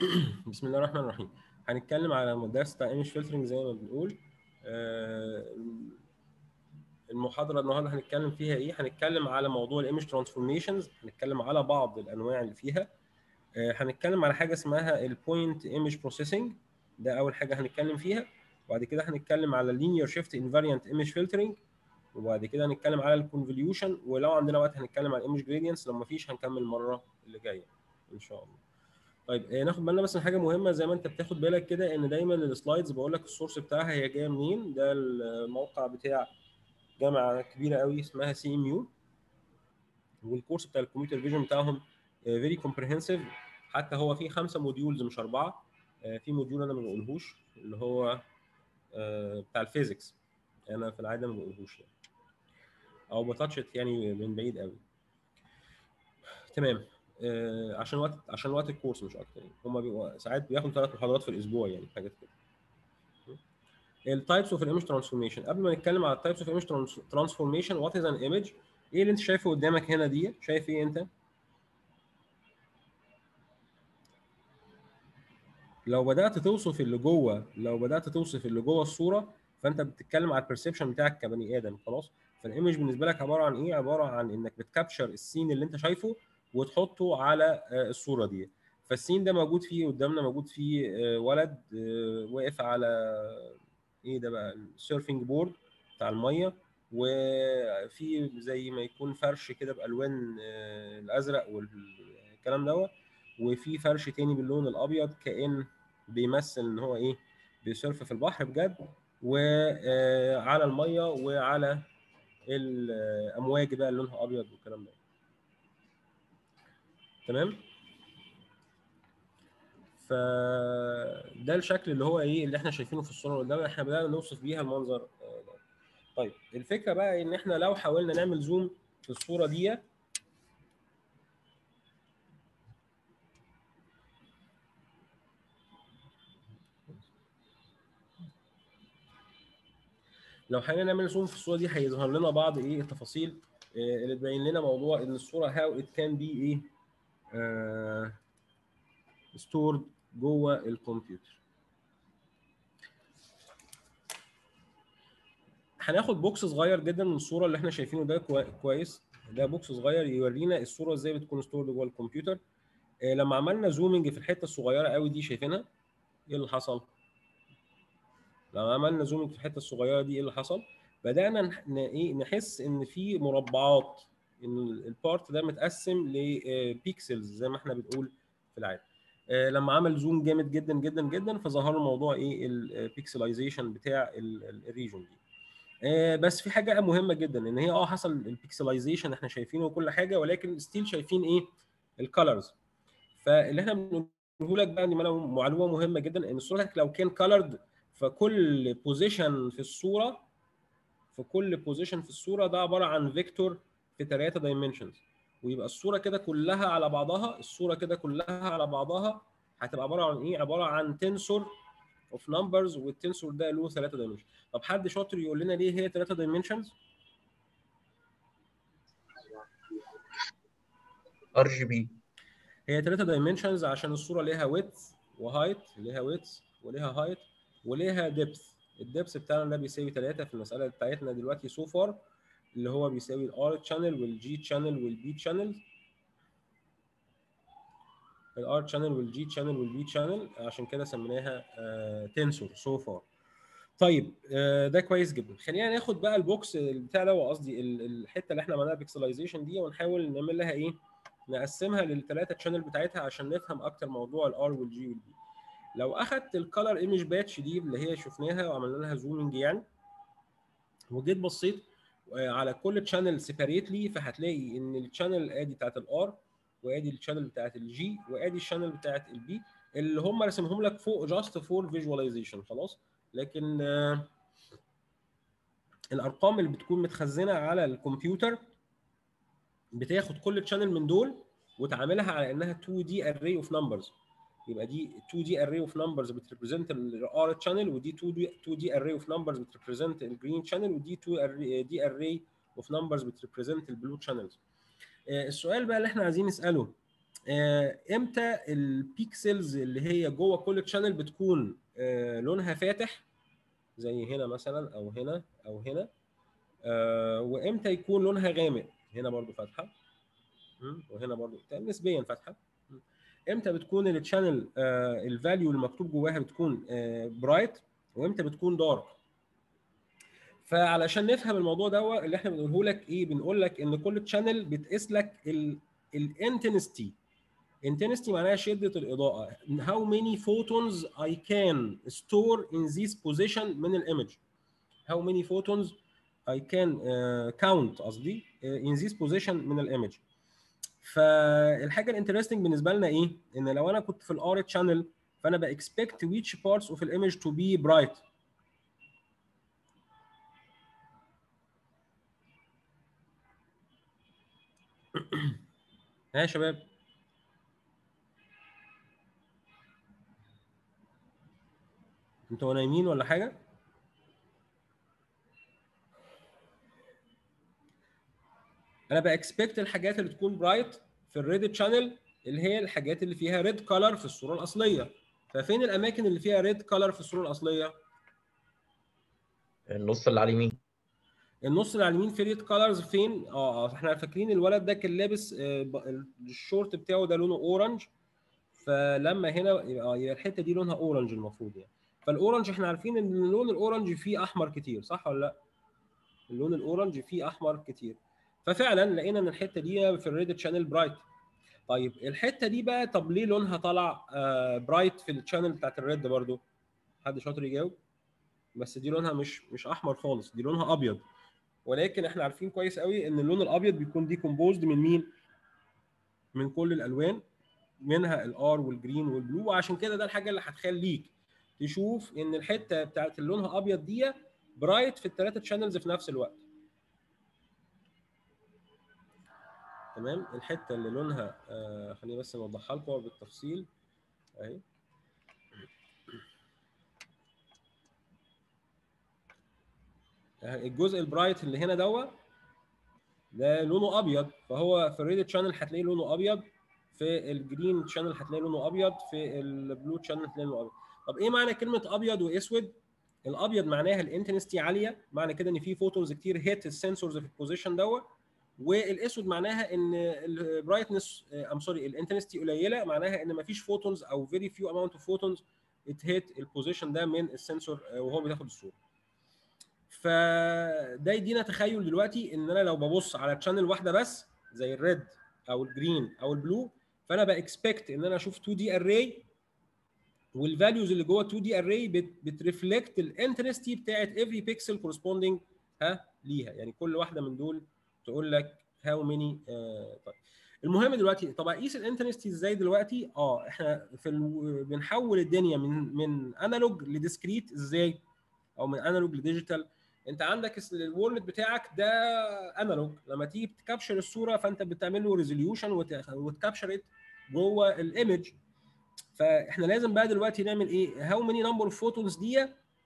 بسم الله الرحمن الرحيم هنتكلم على الدرس بتاع ايمج فلترنج زي ما بنقول آه، المحاضره النهارده هنتكلم فيها ايه هنتكلم على موضوع الايمج ترانسفورميشنز هنتكلم على بعض الانواع اللي فيها آه، هنتكلم على حاجه اسمها البوينت ايمج بروسيسنج ده اول حاجه هنتكلم فيها وبعد كده هنتكلم على اللينير شيفت انفاريانت ايمج فلترنج وبعد كده هنتكلم على الكونفوليوشن ولو عندنا وقت هنتكلم على الايمج جريدينتس لو ما فيش هنكمل المره اللي جايه ان شاء الله طيب آه، ناخد بالنا بس من حاجه مهمه زي ما انت بتاخد بالك كده ان دايما السلايدز بقول لك السورس بتاعها هي جايه منين ده الموقع بتاع جامعه كبيره قوي اسمها سي ام يو والكورس بتاع الكمبيوتر فيجن بتاعهم فيري كومبريهنسيف حتى هو فيه خمسه موديولز مش اربعه آه، في موديول انا ما بقولهوش اللي هو آه، بتاع الفيزيكس انا في العاده ما بقولهوش يعني او بتاتشت يعني من بعيد قوي تمام آه، عشان وقت عشان وقت الكورس مش اكتر يعني هم بيبقوا ساعات بياخدوا ثلاث محاضرات في الاسبوع يعني حاجات كده التايبس اوف الايمج ترانسفورميشن قبل ما نتكلم على التايبس اوف ايمج ترانسفورميشن وات از ان ايمج ايه اللي انت شايفه قدامك هنا دي شايف ايه انت لو بدات توصف اللي جوه لو بدات توصف اللي جوه الصوره فانت بتتكلم على البرسبشن بتاعك كبني ادم خلاص فالايمج بالنسبه لك عباره عن ايه عباره عن انك بتكابشر السين اللي انت شايفه وتحطه على الصوره دي فالسين ده موجود فيه قدامنا موجود فيه ولد واقف على ايه ده بقى السيرفنج بورد بتاع الميه وفي زي ما يكون فرش كده بالوان الازرق والكلام دوت وفي فرش تاني باللون الابيض كان بيمثل ان هو ايه بيسيرف في البحر بجد وعلى الميه وعلى الامواج بقى اللي لونها ابيض والكلام ده تمام فده الشكل اللي هو ايه اللي احنا شايفينه في الصوره اللي قدامنا احنا بدانا نوصف بيها المنظر ده طيب الفكره بقى ان احنا لو حاولنا نعمل زوم في الصوره دي لو حاولنا نعمل زوم في الصوره دي هيظهر لنا بعض ايه التفاصيل اللي تبين لنا موضوع ان الصوره هاو ات كان بي ايه ستورد جوه الكمبيوتر هناخد بوكس صغير جدا من الصوره اللي احنا شايفينه ده كويس ده بوكس صغير يورينا الصوره ازاي بتكون ستورد جوه الكمبيوتر لما عملنا زومنج في الحته الصغيره قوي دي شايفينها ايه اللي حصل لما عملنا زومنج في الحته الصغيره دي ايه اللي حصل بدانا ايه نحس ان في مربعات ان البارت ده متقسم لبيكسلز زي ما احنا بنقول في العاده لما عمل زوم جامد جدا جدا جدا فظهر موضوع ايه البيكسلايزيشن بتاع الريجون دي بس في حاجه مهمه جدا ان هي اه حصل البيكسلايزيشن احنا شايفينه وكل حاجه ولكن ستيل شايفين ايه الكالرز فاللي احنا بنقوله لك بقى ان معلومه مهمه جدا ان الصوره لو كان كالرد فكل بوزيشن في الصوره في كل بوزيشن في الصوره ده عباره عن فيكتور في 3 دايمنشنز ويبقى الصوره كده كلها على بعضها الصوره كده كلها على بعضها هتبقى عباره عن ايه عباره عن تنسور اوف نمبرز والتنسور ده له 3 دايمنشنز طب حد شاطر يقول لنا ليه هي 3 دايمنشنز ار جي بي هي 3 دايمنشنز عشان الصوره ليها ويدث وهايت ليها ويدث وليها هايت وليها ديبث الدبس بتاعنا ده بيساوي 3 في المساله بتاعتنا دلوقتي سو فار اللي هو بيساوي الار تشانل والجي تشانل والبي تشانل الار تشانل والجي تشانل والبي تشانل عشان كده سميناها تنسور سو فار طيب آه ده كويس جدا خلينا ناخد بقى البوكس بتاع ده قصدي الحته اللي احنا عملناها بيكسلايزيشن دي ونحاول نعمل لها ايه نقسمها للثلاثه تشانل بتاعتها عشان نفهم اكتر موضوع الار والجي والبي لو اخدت الكالر ايمج باتش دي اللي هي شفناها وعملنا لها زومنج يعني وجيت بصيت على كل تشانل سيباريتلي فهتلاقي ان التشانل ادي بتاعت الار وادي التشانل بتاعت الجي وادي الشانل بتاعت البي اللي هم رسمهم لك فوق جاست فور فيجواليزيشن خلاص لكن آه الارقام اللي بتكون متخزنه على الكمبيوتر بتاخد كل تشانل من دول وتعاملها على انها 2 دي اري اوف نمبرز يبقى دي 2 دي اري اوف نمبرز بتريبريزنت الار تشانل ودي 2 دي 2 دي اري اوف نمبرز بتريبريزنت الجرين شانل ودي 2 اري دي اري اوف نمبرز بتريبريزنت البلو شانلز السؤال بقى اللي احنا عايزين نساله آه، امتى البيكسلز اللي هي جوه كل تشانل بتكون آه، لونها فاتح زي هنا مثلا او هنا او هنا آه، وامتى يكون لونها غامق هنا برضو فاتحه مم، وهنا برضو نسبيا فاتحه مم. امتى بتكون التشانل الفاليو المكتوب جواها بتكون برايت وامتى بتكون دارك فعلشان نفهم الموضوع ده اللي احنا بنقوله لك ايه بنقول لك ان كل تشانل بتقيس لك الانتنستي intensity معناها شده الاضاءه how many photons I can store in this position من الايمج how many photons I can uh, count قصدي uh, in this position من الايمج فالحاجه الانترستنج بالنسبه لنا ايه ان لو انا كنت في الار تشانل فانا باكسبكت which parts of الايمج to be bright ها يا شباب انتوا نايمين ولا حاجه انا باكسبكت الحاجات اللي تكون برايت في الريد شانل اللي هي الحاجات اللي فيها ريد كلر في الصوره الاصليه ففين الاماكن اللي فيها ريد كلر في الصوره الاصليه النص اللي على اليمين النص اللي على اليمين في ريد كلرز فين اه اه احنا فاكرين الولد ده كان لابس آه، ب- الشورت بتاعه ده لونه اورنج فلما هنا اه يبقى الحته دي لونها اورنج المفروض يعني فالاورنج احنا عارفين ان اللون الاورنج فيه احمر كتير صح ولا لا اللون الاورنج فيه احمر كتير ففعلا لقينا ان الحته دي في الريد شانل برايت طيب الحته دي بقى طب ليه لونها طالع آه برايت في الشانل بتاعت الريد برضو حد شاطر يجاوب بس دي لونها مش مش احمر خالص دي لونها ابيض ولكن احنا عارفين كويس قوي ان اللون الابيض بيكون دي كومبوزد من مين من كل الالوان منها الار والجرين والبلو وعشان كده ده الحاجه اللي هتخليك تشوف ان الحته بتاعت اللي لونها ابيض دي برايت في الثلاثه شانلز في نفس الوقت تمام الحته اللي لونها آه خليني بس نوضحها لكم بالتفصيل اهي الجزء البرايت اللي هنا دوت ده لونه ابيض فهو في الريد شانل هتلاقي لونه ابيض في الجرين شانل هتلاقي لونه ابيض في البلو شانل هتلاقي لونه ابيض طب ايه معنى كلمه ابيض واسود الابيض معناها الانتنستي عاليه معنى كده ان في فوتونز كتير هيت السنسورز في البوزيشن دوت والاسود معناها ان البرايتنس ام سوري الانتنستي قليله معناها ان مفيش فوتونز او فيري فيو اماونت اوف فوتونز اتهيت البوزيشن ده من السنسور وهو بياخد الصوره فده يدينا تخيل دلوقتي ان انا لو ببص على تشانل واحده بس زي الريد او الجرين او البلو فانا باكسبكت ان انا اشوف 2 دي اري والفاليوز اللي جوه 2 دي اري بترفلكت الانتنستي بتاعت افري بيكسل كورسبوندنج ها ليها يعني كل واحده من دول تقول لك هاو ماني طيب المهم دلوقتي طب اقيس الانتنستي ازاي دلوقتي اه احنا في ال... بنحول الدنيا من من انالوج لديسكريت ازاي او من انالوج لديجيتال انت عندك الورلد بتاعك ده انالوج لما تيجي تكابشر الصوره فانت بتعمل له ريزوليوشن وتكابشر جوه الايمج فاحنا لازم بقى دلوقتي نعمل ايه هاو ماني نمبر اوف فوتونز دي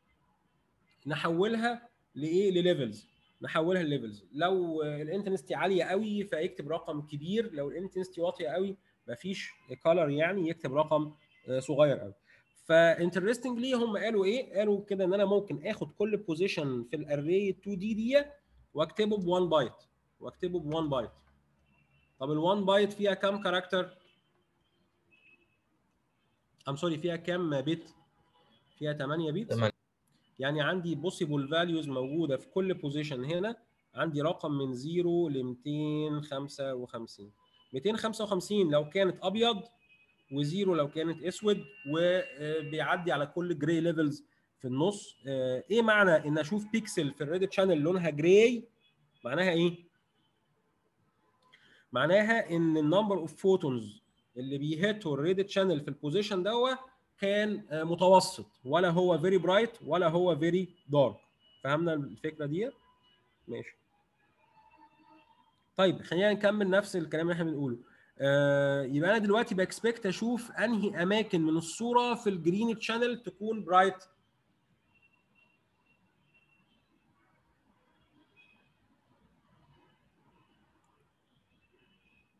نحولها لايه لليفلز نحولها لليفلز لو الانتنستي عاليه قوي فيكتب رقم كبير لو الانتنستي واطيه قوي مفيش كولر يعني يكتب رقم صغير قوي فانترستنجلي هم قالوا ايه؟ قالوا كده ان انا ممكن اخد كل بوزيشن في الاري 2 دي دي واكتبه ب 1 بايت واكتبه ب 1 بايت طب ال 1 بايت فيها كام كاركتر؟ ام سوري فيها كام بت؟ فيها 8 بت تمام يعني عندي بوسيبل فاليوز موجوده في كل بوزيشن هنا عندي رقم من 0 ل 255 255 لو كانت ابيض وزيرو لو كانت اسود وبيعدي على كل جراي ليفلز في النص ايه معنى ان اشوف بيكسل في الريد شانل لونها جراي معناها ايه معناها ان النمبر اوف فوتونز اللي بيهتوا الريد شانل في البوزيشن دوت كان متوسط ولا هو فيري برايت ولا هو فيري دارك فهمنا الفكره دي ماشي طيب خلينا نكمل نفس الكلام اللي احنا بنقوله آه يبقى انا دلوقتي باكسبكت اشوف انهي اماكن من الصوره في الجرين تشانل تكون برايت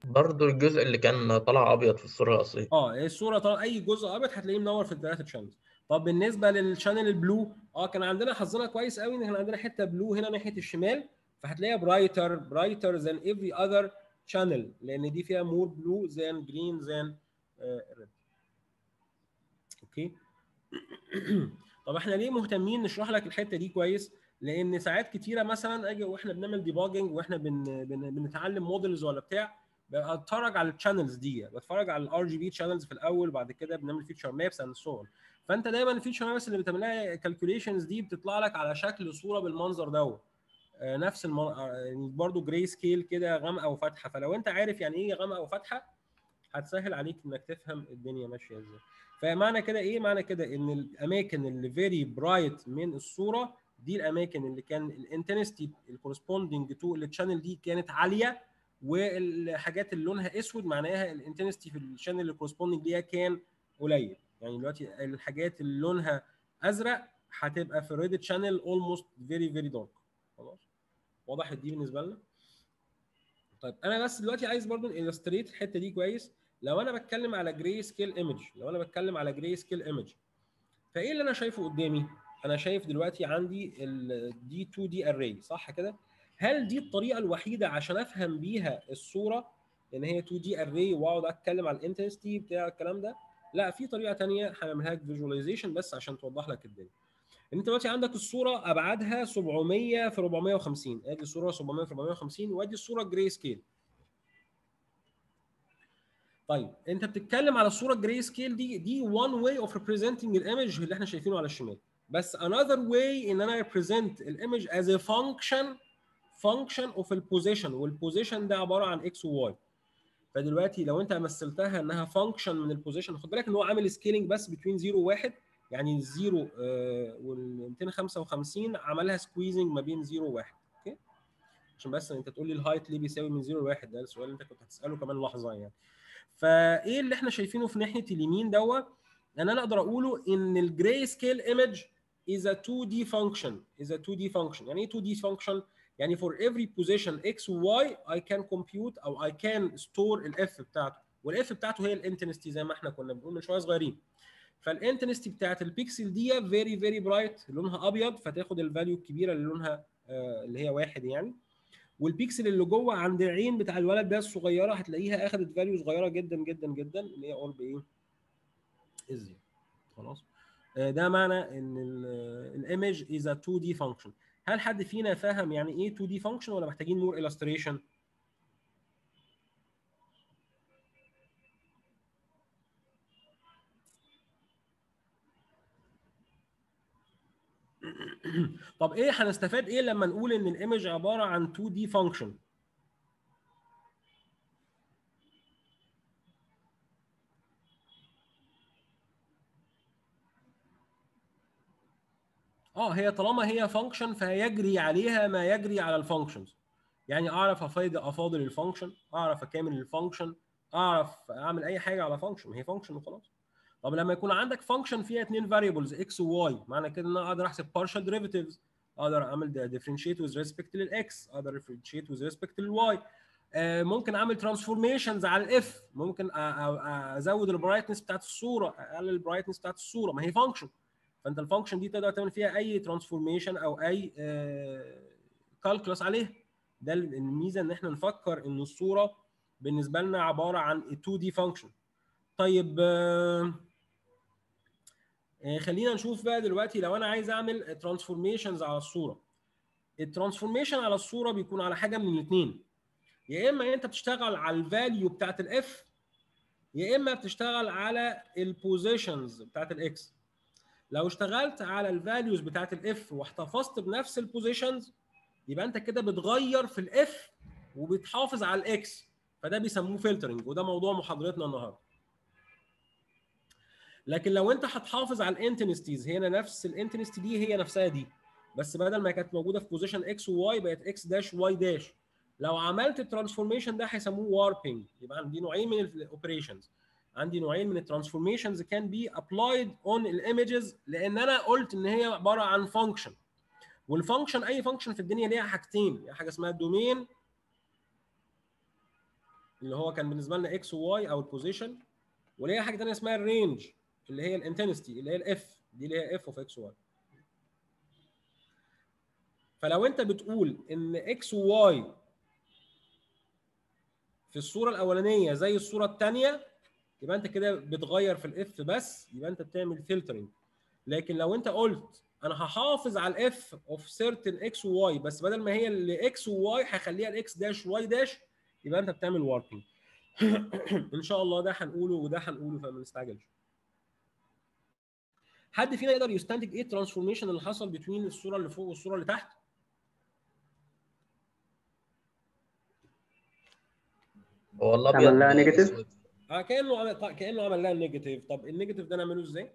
برضو الجزء اللي كان طالع ابيض في الصوره الاصليه اه الصوره طبعا اي جزء ابيض هتلاقيه منور في الثلاثه شانلز طب بالنسبه للشانل البلو اه كان عندنا حظنا كويس قوي ان كان عندنا حته بلو هنا ناحيه الشمال فهتلاقيها برايتر برايتر than every other channel لان دي فيها مور بلو than green than ريد اوكي طب احنا ليه مهتمين نشرح لك الحته دي كويس لان ساعات كتيره مثلا اجي واحنا بنعمل ديباجنج واحنا بن بن بنتعلم موديلز ولا بتاع بتفرج على الشانلز دي بتفرج على الار جي بي شانلز في الاول بعد كده بنعمل فيتشر مابس اند سو اون فانت دايما الفيتشر مابس اللي بتعملها كالكوليشنز دي بتطلع لك على شكل صوره بالمنظر دوت آه، نفس المن... يعني برضه جراي سكيل كده غامقه وفاتحه فلو انت عارف يعني ايه غامقه وفاتحه هتسهل عليك انك تفهم الدنيا ماشيه ازاي فمعنى كده ايه معنى كده ان الاماكن اللي فيري برايت من الصوره دي الاماكن اللي كان الانتنستي الكورسبوندنج تو الشانل دي كانت عاليه والحاجات اللي لونها اسود معناها الانتنستي في الشانل اللي كورسبوندنج ليها كان قليل يعني دلوقتي الحاجات اللي لونها ازرق هتبقى في الريد شانل اولموست فيري فيري دارك خلاص وضحت دي بالنسبه لنا طيب انا بس دلوقتي عايز برضو الستريت الحته دي كويس لو انا بتكلم على جراي سكيل ايمج لو انا بتكلم على جراي سكيل ايمج فايه اللي انا شايفه قدامي انا شايف دلوقتي عندي الدي 2 دي اري صح كده هل دي الطريقه الوحيده عشان افهم بيها الصوره ان هي 2 دي اري واقعد اتكلم على الانتنستي بتاع الكلام ده لا في طريقه ثانيه هنعملها لك فيجواليزيشن بس عشان توضح لك الدنيا انت دلوقتي عندك الصوره ابعادها 700 في 450 ادي الصوره 700 في 450 وادي الصوره جراي سكيل طيب انت بتتكلم على الصوره جراي سكيل دي دي one way of representing الايمج اللي احنا شايفينه على الشمال بس another way ان انا represent الايمج as a function function of البوزيشن والبوزيشن ده عباره عن x و y فدلوقتي لو انت مثلتها انها فانكشن من البوزيشن خد بالك ان هو عامل سكيلينج بس بين 0 و 1 يعني الزيرو وال 255 عملها سكويزنج ما بين 0 و 1 اوكي عشان بس انت تقول لي الهايت ليه بيساوي من 0 ل 1 ده السؤال اللي انت كنت هتساله كمان لحظه يعني فايه اللي احنا شايفينه في ناحيه اليمين دوت ان انا اقدر اقوله ان الجراي سكيل ايمج is a 2D function is a 2D function يعني ايه 2D function يعني for every position x و y I can compute او I can store الاف بتاعته والاف بتاعته هي الانتنستي زي ما احنا كنا بنقول من شويه صغيرين فالانتنستي بتاعت البيكسل دي فيري فيري برايت لونها ابيض فتاخد الفاليو الكبيره اللي لونها آه اللي هي واحد يعني والبيكسل اللي جوه عند العين بتاع الولد ده الصغيره هتلاقيها اخذت فاليو صغيره جدا جدا جدا اللي هي قرب ايه؟ الزيرو خلاص ده معنى ان الايمج از ا 2 دي فانكشن هل حد فينا فاهم يعني ايه 2 دي فانكشن ولا محتاجين مور illustration طب ايه هنستفاد ايه لما نقول ان الايمج عباره عن 2 دي فانكشن اه هي طالما هي فانكشن فيجري عليها ما يجري على الفانكشنز يعني اعرف افاضل افاضل الفانكشن اعرف اكامل الفانكشن اعرف اعمل اي حاجه على فانكشن هي فانكشن وخلاص طب لما يكون عندك فانكشن فيها اثنين فاريبلز اكس وواي معنى كده ان انا اقدر احسب بارشال ديريفيتيفز اقدر اعمل ديفرنشيت ويز ريسبكت للاكس اقدر ديفرنشيت ويز ريسبكت للواي ممكن اعمل ترانسفورميشنز على الاف ممكن ازود البرايتنس بتاعت الصوره اقلل البرايتنس بتاعت الصوره ما هي فانكشن فانت الفانكشن دي تقدر تعمل فيها اي ترانسفورميشن او اي كالكولس عليها ده الميزه ان احنا نفكر ان الصوره بالنسبه لنا عباره عن 2 دي فانكشن طيب خلينا نشوف بقى دلوقتي لو انا عايز اعمل ترانسفورميشنز على الصوره الترانسفورميشن على الصوره بيكون على حاجه من الاثنين يا اما انت بتشتغل على الفاليو بتاعت الاف يا اما بتشتغل على البوزيشنز بتاعت الاكس لو اشتغلت على الفاليوز بتاعت الاف واحتفظت بنفس البوزيشنز يبقى انت كده بتغير في الاف وبتحافظ على الاكس فده بيسموه فلترنج وده موضوع محاضرتنا النهارده لكن لو انت هتحافظ على الانتنستيز هنا نفس الانتنستي دي هي نفسها دي بس بدل ما كانت موجوده في بوزيشن اكس وواي بقت اكس داش واي داش لو عملت الترانسفورميشن ده هيسموه واربنج يبقى عندي نوعين من الاوبريشنز عندي نوعين من الترانسفورميشنز كان بي ابلايد اون الايمجز لان انا قلت ان هي عباره عن فانكشن والفانكشن اي فانكشن في الدنيا ليها حاجتين حاجه اسمها الدومين اللي هو كان بالنسبه لنا اكس وواي او البوزيشن وليها حاجه ثانيه اسمها الرينج اللي هي الانتنستي اللي هي الاف دي اللي هي اف اوف اكس واي فلو انت بتقول ان اكس وواي في الصوره الاولانيه زي الصوره الثانيه يبقى انت كده بتغير في الاف بس يبقى انت بتعمل فلترنج لكن لو انت قلت انا هحافظ على الاف اوف سيرتن اكس وواي بس بدل ما هي الاكس وواي هخليها الاكس داش واي داش يبقى انت بتعمل واربنج ان شاء الله ده هنقوله وده هنقوله فما نستعجلش حد فينا يقدر يستنتج ايه الترانسفورميشن اللي حصل بين الصوره اللي فوق والصوره اللي تحت هو الابيض عملناها نيجاتيف؟ أسود. اه كانه عمل كانه عمل لها نيجاتيف طب النيجاتيف ده نعمله ازاي؟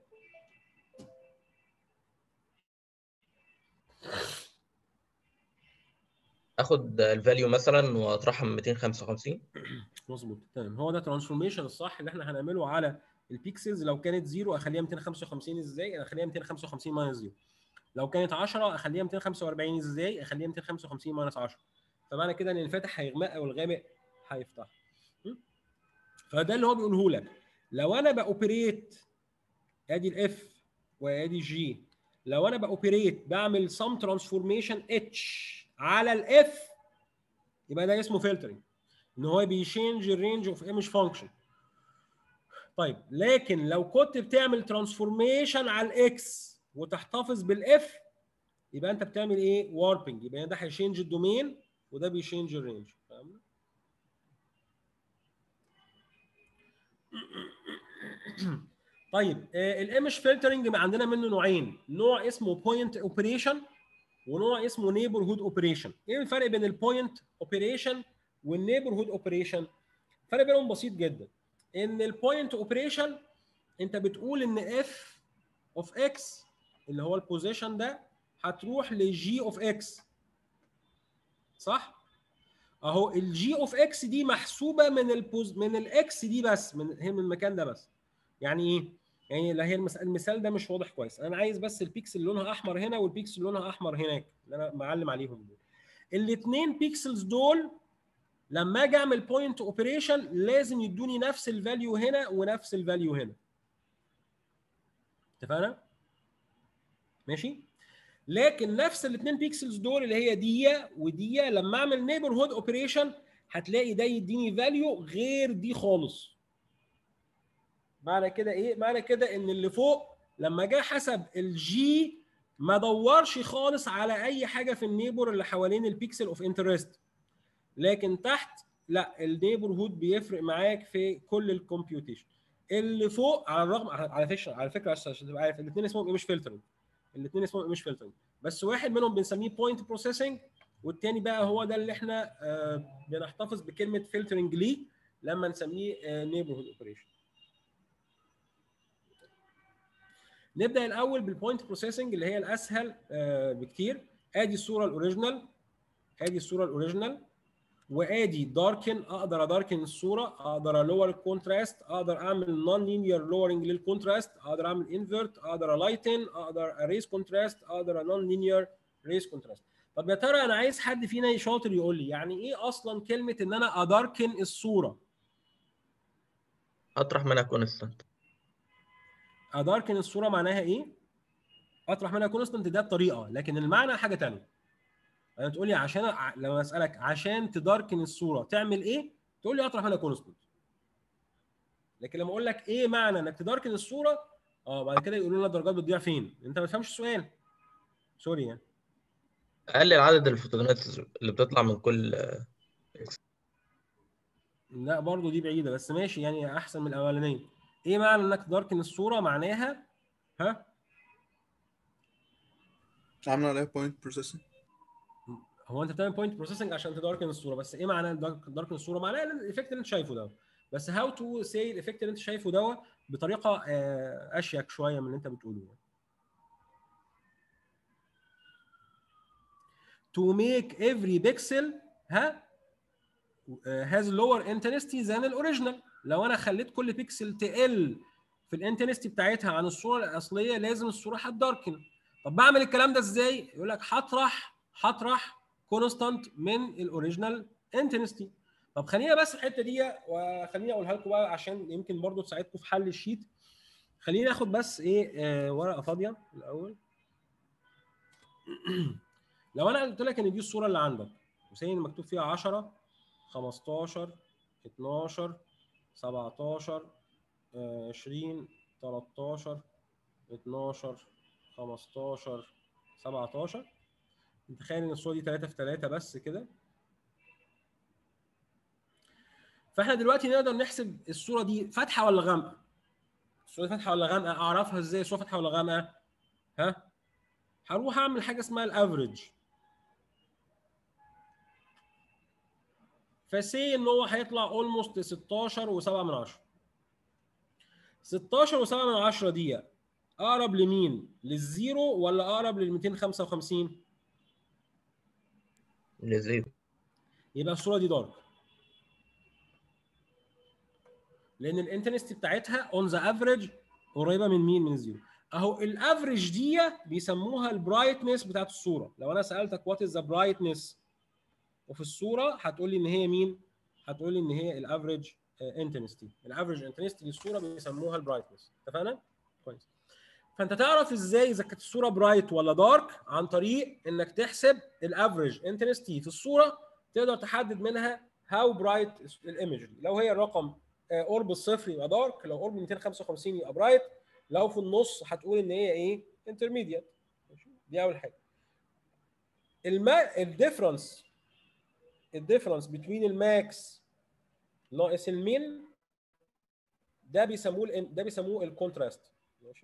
اخد الفاليو مثلا واطرحها من 255 مظبوط تمام هو ده ترانسفورميشن الصح اللي احنا هنعمله على البيكسلز لو كانت زيرو اخليها 255 ازاي؟ اخليها 255 ماينس زيرو لو كانت 10 اخليها 245 ازاي؟ اخليها 255 ماينس 10 فمعنى كده ان الفاتح هيغمق والغامق هيفتح م? فده اللي هو بيقوله لك لو انا باوبريت ادي الاف وادي جي لو انا باوبريت بعمل سم ترانسفورميشن اتش على الاف يبقى ده اسمه فلترنج ان هو بيشينج الرينج اوف ايمج فانكشن طيب لكن لو كنت بتعمل ترانسفورميشن على الاكس وتحتفظ بالاف يبقى انت بتعمل ايه واربنج يبقى ده هيشينج الدومين وده بيشينج الرينج فاهم طيب الايمج فلترنج عندنا منه نوعين نوع اسمه بوينت اوبريشن ونوع اسمه نيبرهود اوبريشن ايه الفرق بين البوينت اوبريشن والنيبرهود اوبريشن الفرق بينهم بسيط جدا ان البوينت اوبريشن انت بتقول ان اف اوف اكس اللي هو البوزيشن ده هتروح لجي اوف اكس صح اهو الجي اوف اكس دي محسوبه من البوز من الاكس دي بس من هي من المكان ده بس يعني ايه يعني لا هي المس- المثال ده مش واضح كويس انا عايز بس البيكسل اللي لونها احمر هنا والبيكسل اللي لونها احمر هناك اللي انا معلم عليهم دول الاثنين بيكسلز دول لما اجي اعمل بوينت اوبريشن لازم يدوني نفس الفاليو هنا ونفس الفاليو هنا اتفقنا ماشي لكن نفس الاثنين بيكسلز دول اللي هي دي ودي لما اعمل نيبرهود اوبريشن هتلاقي ده يديني فاليو غير دي خالص معنى كده ايه معنى كده ان اللي فوق لما جه حسب الجي ما دورش خالص على اي حاجه في النيبر اللي حوالين البيكسل اوف انترست لكن تحت لا النيبر هود بيفرق معاك في كل الكمبيوتيشن اللي فوق على الرغم على فكره على فكره عشان عشان تبقى عارف الاثنين اسمهم ايمج فلترنج الاثنين اسمهم ايمج فلترنج بس واحد منهم بنسميه بوينت بروسيسنج والتاني بقى هو ده اللي احنا آه، بنحتفظ بكلمه فلترنج ليه لما نسميه نيبرهود اوبريشن نبدا الاول بالبوينت بروسيسنج اللي هي الاسهل آه، بكتير ادي الصوره الاوريجينال ادي الصوره الاوريجينال وادي داركن اقدر اداركن الصوره اقدر الور الكونتراست اقدر اعمل نون لينير لورنج للكونتراست اقدر اعمل انفرت اقدر الايتن اقدر اريز كونتراست اقدر نون لينير ريز كونتراست طب يا ترى انا عايز حد فينا شاطر يقول لي يعني ايه اصلا كلمه ان انا اداركن الصوره اطرح منها كونستانت اداركن الصوره معناها ايه اطرح منها كونستنت ده بطريقه لكن المعنى حاجه ثانيه انا تقول لي عشان ع- لما اسالك عشان تداركن الصوره تعمل ايه تقول لي اطرح منها كونستنت لكن لما اقول لك ايه معنى انك تداركن الصوره اه بعد كده يقولوا لنا الدرجات بتضيع فين انت ما تفهمش السؤال سوري يعني اقلل عدد الفوتونات اللي بتطلع من كل لا برضو دي بعيده بس ماشي يعني احسن من الاولانيه ايه معنى انك تداركن الصوره معناها ها عامله عليها بوينت بروسيسنج هو انت بتعمل بوينت بروسيسنج عشان تداركن الصوره بس ايه معنى تداركن الصوره معناها الايفكت اللي انت شايفه ده بس هاو تو سي الايفكت اللي انت شايفه ده بطريقه آه، اشيك شويه من اللي انت بتقوله to make every pixel ها آه، has lower intensity than الاوريجينال لو انا خليت كل بيكسل تقل في الانتنستي بتاعتها عن الصوره الاصليه لازم الصوره هتداركن طب بعمل الكلام ده ازاي يقول لك هطرح هطرح كونستانت من الاوريجينال انتنستي طب خلينا بس الحته دي وخليني اقولها لكم بقى عشان يمكن برضو تساعدكم في حل الشيت خليني ناخد بس ايه آه ورقه فاضيه الاول لو انا قلت لك ان دي الصوره اللي عندك وسين مكتوب فيها 10 15 12 17 آه، 20 13 12 15 17 تخيل ان الصوره دي 3 في 3 بس كده فاحنا دلوقتي نقدر نحسب الصوره دي فاتحه ولا غامقه الصوره دي فاتحه ولا غامقه اعرفها ازاي الصوره فاتحه ولا غامقه ها هروح اعمل حاجه اسمها الافريج فسي ان هو هيطلع اولموست 16 و7 من 10 16 و7 من 10 دي اقرب لمين للزيرو ولا اقرب لل 255 لزيرو يبقى الصوره دي دارك لان الانتنستي بتاعتها اون ذا افريج قريبه من مين من الزيرو اهو الافريج دي بيسموها البرايتنس بتاعت الصوره لو انا سالتك وات از ذا برايتنس وفي الصوره هتقول لي ان هي مين هتقول لي ان هي الافريج انتنستي الافريج انتنستي للصوره بيسموها البرايتنس اتفقنا كويس فانت تعرف ازاي اذا كانت الصوره برايت ولا دارك عن طريق انك تحسب الافريج انتنستي في الصوره تقدر تحدد منها هاو برايت الايمج لو هي الرقم آه، قرب الصفر يبقى دارك لو قرب 255 يبقى برايت لو في النص هتقول ان هي ايه انترميديت دي اول حاجه الما الديفرنس الديفرنس بين الماكس ناقص المين ده بيسموه ال- ده بيسموه الكونتراست ماشي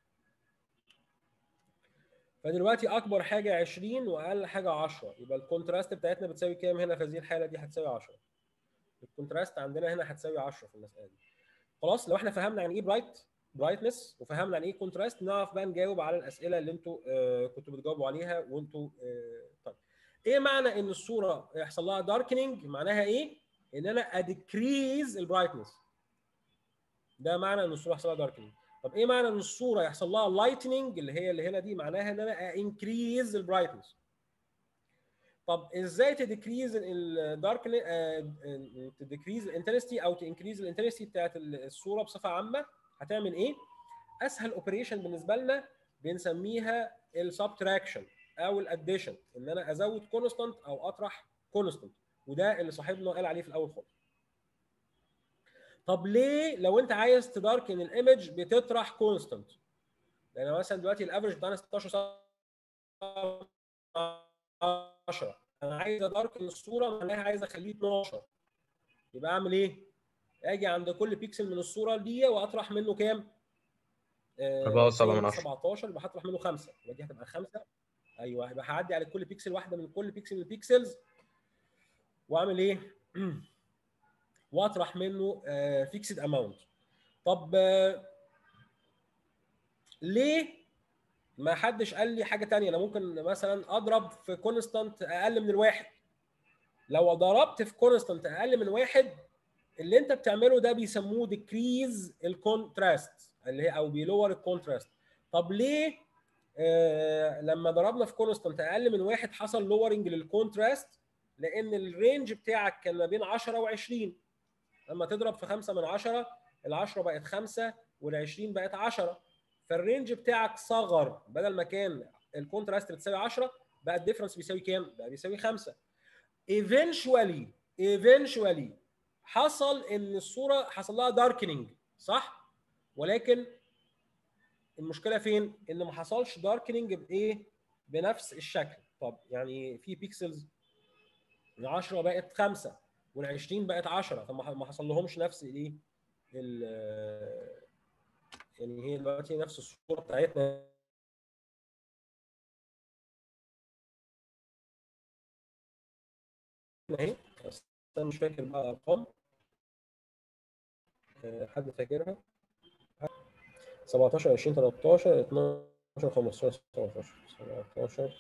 فدلوقتي اكبر حاجه 20 واقل حاجه 10 يبقى الكونتراست بتاعتنا بتساوي كام هنا في هذه الحاله دي هتساوي 10 الكونتراست عندنا هنا هتساوي 10 في المساله دي خلاص لو احنا فهمنا يعني ايه برايت برايتنس وفهمنا يعني ايه كونتراست نعرف بقى نجاوب على الاسئله اللي انتوا آه كنتوا بتجاوبوا عليها وانتوا آه طيب ايه معنى ان الصوره يحصل لها داركنينج معناها ايه ان انا اديكريز البرايتنس ده معنى ان الصوره يحصل لها داركنينج طب ايه معنى ان الصوره يحصل لها لايتنينج اللي هي اللي هنا دي معناها ان انا انكريز البرايتنس طب ازاي تديكريز الدارك تديكريز الانتنستي او تنكريز الانتنستي بتاعت الصوره بصفه عامه هتعمل ايه اسهل اوبريشن بالنسبه لنا بنسميها السبتراكشن او الاديشن ان انا ازود كونستانت او اطرح كونستانت وده اللي صاحبنا قال عليه في الاول خالص طب ليه لو انت عايز تداركن الايمج بتطرح كونستانت لان مثلا دلوقتي الافرج بتاعنا 16 10 انا عايز اداركن الصوره معناها عايز اخليه 12 يبقى اعمل ايه؟ اجي عند كل بيكسل من الصوره دي واطرح منه كام؟ آه، 4.7 من 10. 17 يبقى هطرح منه 5 يبقى دي هتبقى 5 ايوه يبقى هعدي على كل بيكسل واحده من كل بيكسل من البيكسلز واعمل ايه؟ واطرح منه فيكسد اماونت طب آه، ليه ما حدش قال لي حاجه تانية انا ممكن مثلا اضرب في كونستانت اقل من الواحد لو ضربت في كونستانت اقل من واحد اللي انت بتعمله ده بيسموه ديكريز الكونتراست اللي هي او بيلور الكونتراست طب ليه آه لما ضربنا في كونستانت اقل من واحد حصل لورنج للكونتراست لان الرينج بتاعك كان ما بين 10 و20 لما تضرب في 5 من 10 ال 10 بقت 5 وال 20 بقت 10 فالرينج بتاعك صغر بدل ما كان الكونتراست بتساوي 10 بقى الديفرنس بيساوي كام؟ بقى بيساوي 5 ايفينشوالي ايفينشوالي حصل ان الصوره حصل لها داركنينج صح؟ ولكن المشكله فين؟ ان ما حصلش داركنينج بايه؟ بنفس الشكل طب يعني في بيكسلز ال 10 بقت 5 وال 20 بقت 10 فما ما حصل لهمش نفس الايه؟ ال- يعني هي دلوقتي نفس الصوره بتاعتنا اهي بس انا مش فاكر بقى ارقام آه، حد فاكرها 17 20 13 12 15 17 17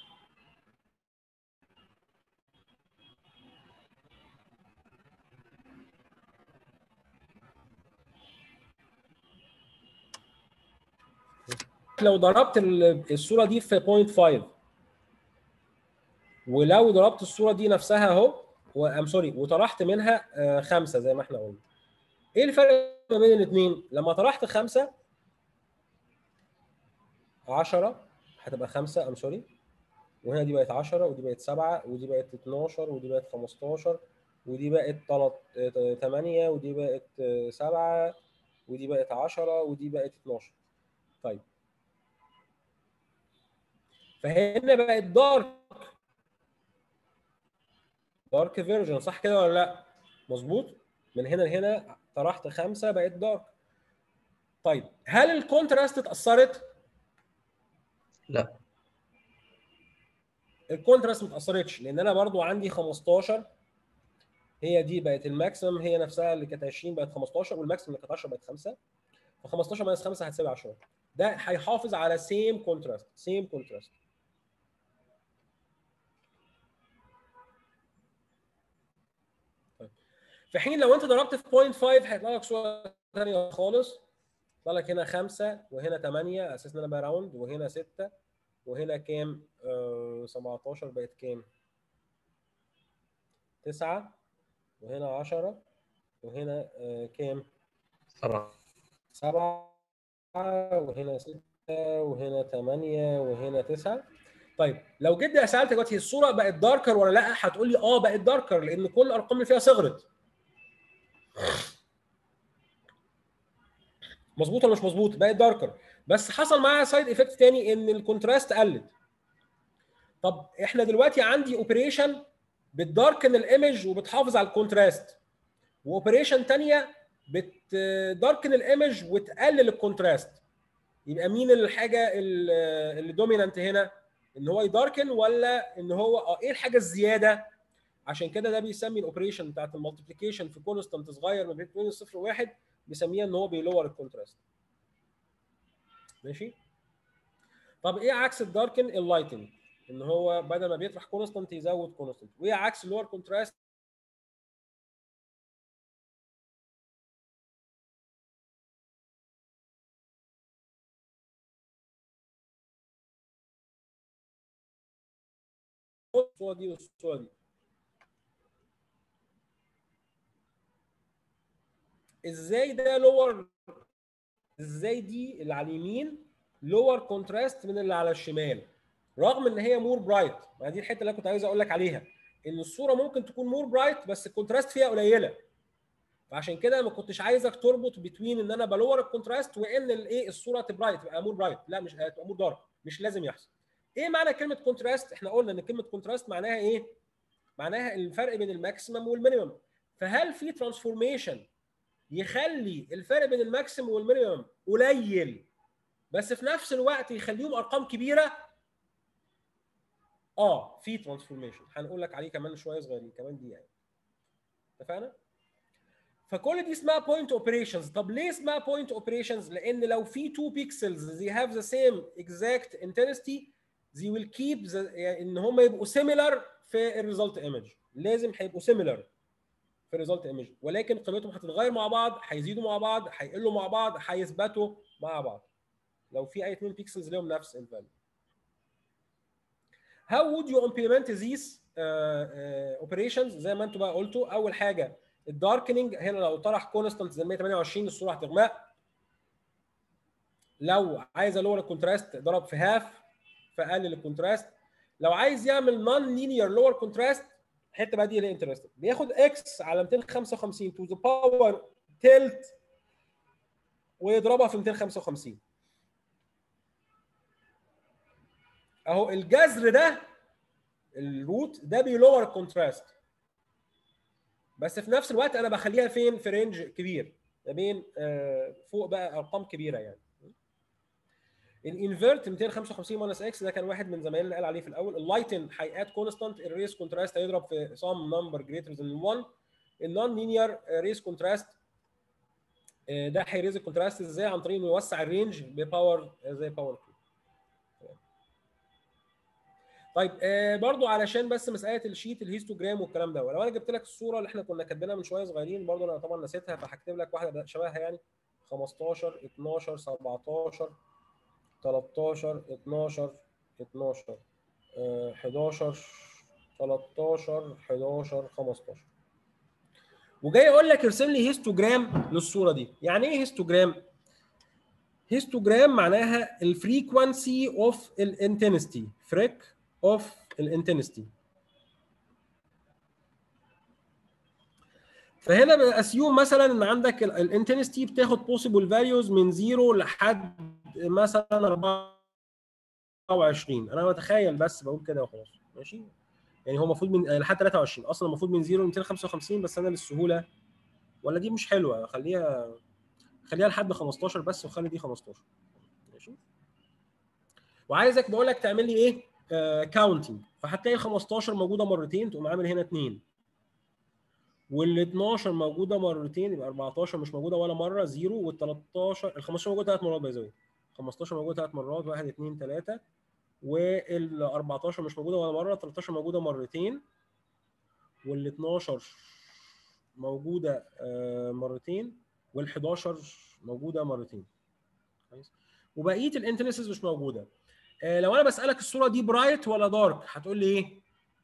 لو ضربت ال- الصوره دي في 0.5 ولو ضربت الصوره دي نفسها اهو وام سوري وطرحت منها آه، خمسه زي ما احنا قلنا ايه الفرق ما بين الاثنين لما طرحت خمسه 10 هتبقى خمسه ام سوري وهنا دي بقت 10 ودي بقت 7 ودي بقت 12 ودي بقت 15 ودي بقت 8 ودي بقت 7 ودي بقت 10 ودي بقت 12 طيب فهنا بقت دارك دارك فيرجن صح كده ولا لا؟ مظبوط؟ من هنا لهنا طرحت خمسه بقت دارك طيب هل الكونتراست اتاثرت؟ لا الكونتراست ما اتاثرتش لان انا برضو عندي 15 هي دي بقت الماكسيمم هي نفسها اللي كانت 20 بقت 15 والماكسيمم اللي كانت 10 بقت 5 ف 15 ماينس 5 هتساوي 10 ده هيحافظ على سيم كونتراست سيم كونتراست في حين لو انت ضربت في 0.5 هيطلع لك صوره ثانيه خالص يطلع لك هنا 5 وهنا 8 على اساس ان انا براوند وهنا 6 وهنا كام؟ آه 17 بقت كام؟ 9 وهنا 10 وهنا آه كام؟ سبعة 7 وهنا 6 وهنا 8 وهنا 9 طيب لو جيت سالتك دلوقتي الصوره بقت داركر ولا لا هتقول لي اه بقت داركر لان كل الارقام اللي فيها صغرت مظبوط ولا مش مظبوط بقت داركر بس حصل معاها سايد افكت تاني ان الكونتراست قلت طب احنا دلوقتي عندي اوبريشن بتداركن الايمج وبتحافظ على الكونتراست واوبريشن تانية بتداركن الايمج وتقلل الكونتراست يبقى مين الحاجه اللي دومينانت هنا ان هو يداركن ولا ان هو اه ايه الحاجه الزياده عشان كده ده بيسمي الاوبريشن بتاعت المالتيبليكيشن في كونستانت صغير ما بين 2 0 و1 بيسميها ان هو بيلور الكونتراست ماشي طب ايه عكس الداركن اللايتنج ان هو بدل ما بيطرح كونستانت يزود كونستانت وايه عكس اللور كونتراست الصوره دي والصوره دي ازاي ده لور ازاي دي اللي على اليمين لور كونتراست من اللي على الشمال رغم ان هي مور برايت ما دي الحته اللي انا كنت عايز اقول لك عليها ان الصوره ممكن تكون مور برايت بس الكونتراست فيها قليله فعشان كده ما كنتش عايزك تربط بتوين ان انا بلور الكونتراست وان الايه الصوره تبرايت تبقى مور برايت لا مش هتبقى مور دارك مش لازم يحصل ايه معنى كلمه كونتراست احنا قلنا ان كلمه كونتراست معناها ايه معناها الفرق بين الماكسيمم والمينيمم فهل في ترانسفورميشن يخلي الفرق بين الماكسيمم والمينيمم قليل بس في نفس الوقت يخليهم ارقام كبيره اه في ترانسفورميشن هنقول لك عليه كمان شويه صغيرين كمان دي يعني اتفقنا فكل دي اسمها بوينت اوبريشنز طب ليه اسمها بوينت اوبريشنز لان لو في تو بيكسلز they have the same exact intensity they will keep the يعني ان هم يبقوا similar في الريزلت ايمج لازم هيبقوا similar في الريزلت ايمج ولكن قيمتهم هتتغير مع بعض هيزيدوا مع بعض هيقلوا مع بعض هيثبتوا مع بعض لو في اي اثنين بيكسلز لهم نفس الفاليو How would you implement these uh, uh, operations زي ما انتم بقى قلتوا اول حاجه الداركنينج هنا لو طرح كونستانت زي 128 الصوره هتغمق لو عايز الور الكونتراست ضرب في هاف فقلل الكونتراست لو عايز يعمل نون لينير لور كونتراست الحته بقى دي اللي انترستد بياخد اكس على 255 تو ذا باور تلت ويضربها في 255 اهو الجذر ده الروت ده بيلور الكونتراست بس في نفس الوقت انا بخليها فين في رينج كبير ما بين آه فوق بقى ارقام كبيره يعني الانفيرت 255 ماينس اكس ده كان واحد من زمايلنا قال عليه في الاول اللايتن هيئات كونستانت الريس كونتراست هيضرب في سام نمبر جريتر ذان 1 النون لينير ريس كونتراست ده هيريز الكونتراست ازاي عن طريق انه يوسع الرينج بباور زي باور 2 طيب آه برضو علشان بس مساله الشيت الهيستوجرام والكلام ده ولو انا جبت لك الصوره اللي احنا كنا كاتبينها من شويه صغيرين برضو انا طبعا نسيتها فهكتب لك واحده شبهها يعني 15 12 17 13 12 12 آه 11 13 11 15 وجاي اقول لك ارسم لي هيستوجرام للصوره دي يعني ايه هيستوجرام هيستوجرام معناها الفريكوانسي اوف الانتنستي فريك اوف الانتنستي فهنا باسيوم مثلا ان عندك الانتنستي بتاخد بوسيبل فاليوز من 0 لحد مثلا 24 انا بتخيل بس بقول كده وخلاص ماشي يعني هو المفروض من لحد 23 اصلا المفروض من 0 ل 255 بس انا للسهوله ولا دي مش حلوه خليها خليها لحد 15 بس وخلي دي 15 ماشي وعايزك بقول لك تعمل لي ايه كاونتنج فهتلاقي ال 15 موجوده مرتين تقوم عامل هنا 2 وال 12 موجوده مرتين يبقى 14 مش موجوده ولا مره 0 وال 13 ال 15 موجوده ثلاث مرات باي ذا 15 موجوده ثلاث مرات 1 2 3 وال 14 مش موجوده ولا مره 13 موجوده مرتين وال 12 موجوده آه، مرتين وال 11 موجوده مرتين كويس وبقيه الانتنسز مش موجوده آه، لو انا بسالك الصوره دي برايت ولا دارك هتقول لي ايه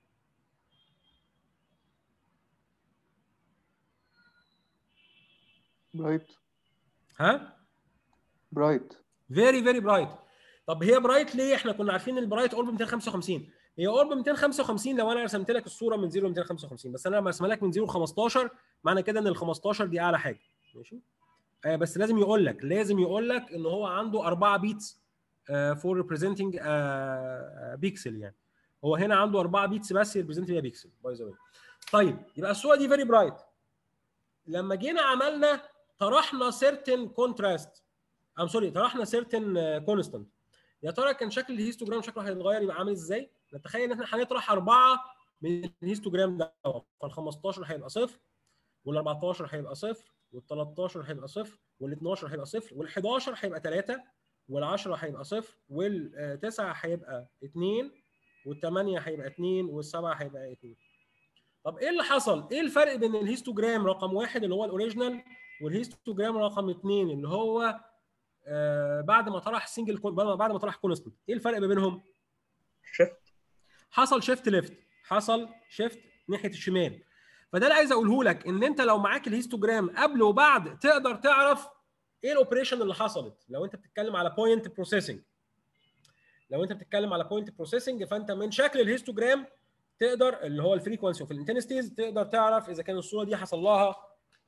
برايت ها برايت فيري فيري برايت طب هي برايت ليه احنا كنا عارفين البرايت قرب 255 هي قرب 255 لو انا رسمت لك الصوره من 0 ل 255 بس انا لما ارسمها لك من 0 ل 15 معنى كده ان ال 15 دي اعلى حاجه ماشي آه بس لازم يقول لك لازم يقول لك ان هو عنده 4 بيتس فور ريبريزنتنج بيكسل يعني هو هنا عنده 4 بيتس بس ريبريزنت بيها بيكسل باي ذا طيب يبقى الصوره دي فيري برايت لما جينا عملنا طرحنا سيرتن كونتراست ام سوري طرحنا سيرتن كونستانت يا ترى كان شكل الهيستوجرام شكله هيتغير يبقى عامل ازاي؟ نتخيل ان احنا هنطرح اربعه من الهيستوجرام ده فال 15 هيبقى صفر وال 14 هيبقى صفر وال 13 هيبقى صفر وال 12 هيبقى صفر وال 11 هيبقى 3 وال 10 هيبقى صفر وال 9 هيبقى 2 وال 8 هيبقى 2 وال 7 هيبقى 2 طب ايه اللي حصل؟ ايه الفرق بين الهيستوجرام رقم واحد اللي هو الاوريجينال والهيستوجرام رقم اثنين اللي هو آه بعد ما طرح سنجل بعد ما طرح كونستنت ايه الفرق ما بينهم؟ شيفت حصل شيفت ليفت حصل شيفت ناحيه الشمال فده اللي عايز اقوله لك ان انت لو معاك الهيستوجرام قبل وبعد تقدر تعرف ايه الاوبريشن اللي حصلت لو انت بتتكلم على بوينت بروسيسنج لو انت بتتكلم على بوينت بروسيسنج فانت من شكل الهيستوجرام تقدر اللي هو الفريكونسي اوف الانتنستيز تقدر تعرف اذا كان الصوره دي حصل لها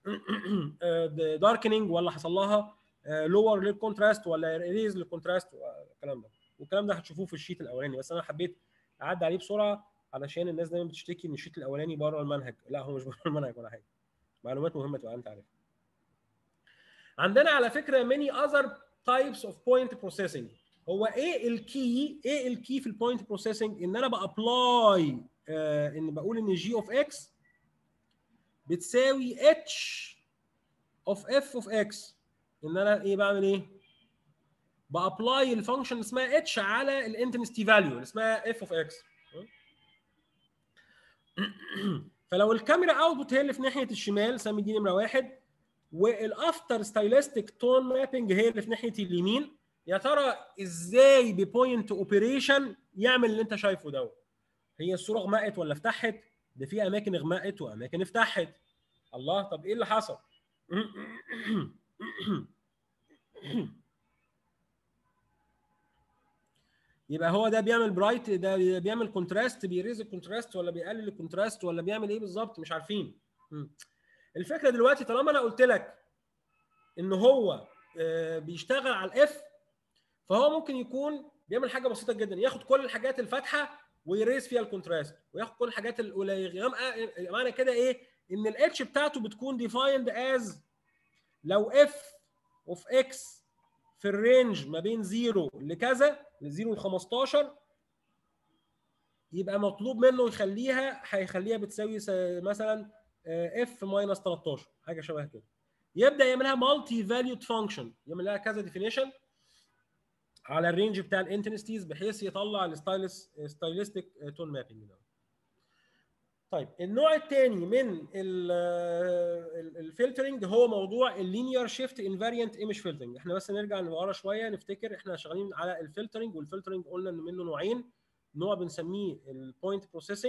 داركنينج ولا حصل لها لور للكونتراست ولا ريز للكونتراست والكلام ده والكلام ده هتشوفوه في الشيت الاولاني بس انا حبيت اعدي عليه بسرعه علشان الناس دايما بتشتكي ان الشيت الاولاني بره المنهج لا هو مش بره المنهج ولا حاجه معلومات مهمه تبقى انت عارفها عندنا على فكره many other types of point processing هو ايه الكي ايه الكي في البوينت بروسيسنج ان انا بابلاي آه ان بقول ان جي اوف اكس بتساوي اتش اوف اف اوف اكس ان انا ايه بعمل ايه بابلاي الفانكشن اسمها اتش على الانتنستي فاليو اللي اسمها اف اوف اكس فلو الكاميرا اوتبوت هي اللي في ناحيه الشمال سمي دي نمره واحد والافتر ستايلستيك تون مابنج هي اللي في ناحيه اليمين يا ترى ازاي ببوينت اوبريشن يعمل اللي انت شايفه دوت هي الصوره غمقت ولا فتحت ده في اماكن غمقت واماكن فتحت الله طب ايه اللي حصل يبقى هو ده بيعمل برايت ده بيعمل كونتراست بيريز الكونتراست ولا بيقلل الكونتراست ولا بيعمل ايه بالظبط مش عارفين الفكره دلوقتي طالما انا قلت لك ان هو بيشتغل على الاف فهو ممكن يكون بيعمل حاجه بسيطه جدا ياخد كل الحاجات الفاتحه ويريز فيها الكونتراست وياخد كل الحاجات القليله معنى كده ايه ان الاتش بتاعته بتكون ديفايند از لو اف اوف اكس في الرينج ما بين 0 لكذا ل 0 ل 15 يبقى مطلوب منه يخليها هيخليها بتساوي مثلا اف ماينس 13 حاجه شبه كده يبدا يعملها مالتي فاليود فانكشن يعمل لها كذا ديفينيشن على الرينج بتاع الانتنستيز بحيث يطلع الستايلس ستايلستيك تون مابنج ده طيب النوع الثاني من الفلترنج هو موضوع اللينير شيفت انفاريانت ايمج فلترنج احنا بس نرجع لورا شويه نفتكر احنا شغالين على الفلترنج والفلترنج قلنا ان منه نوعين نوع بنسميه البوينت بروسيسنج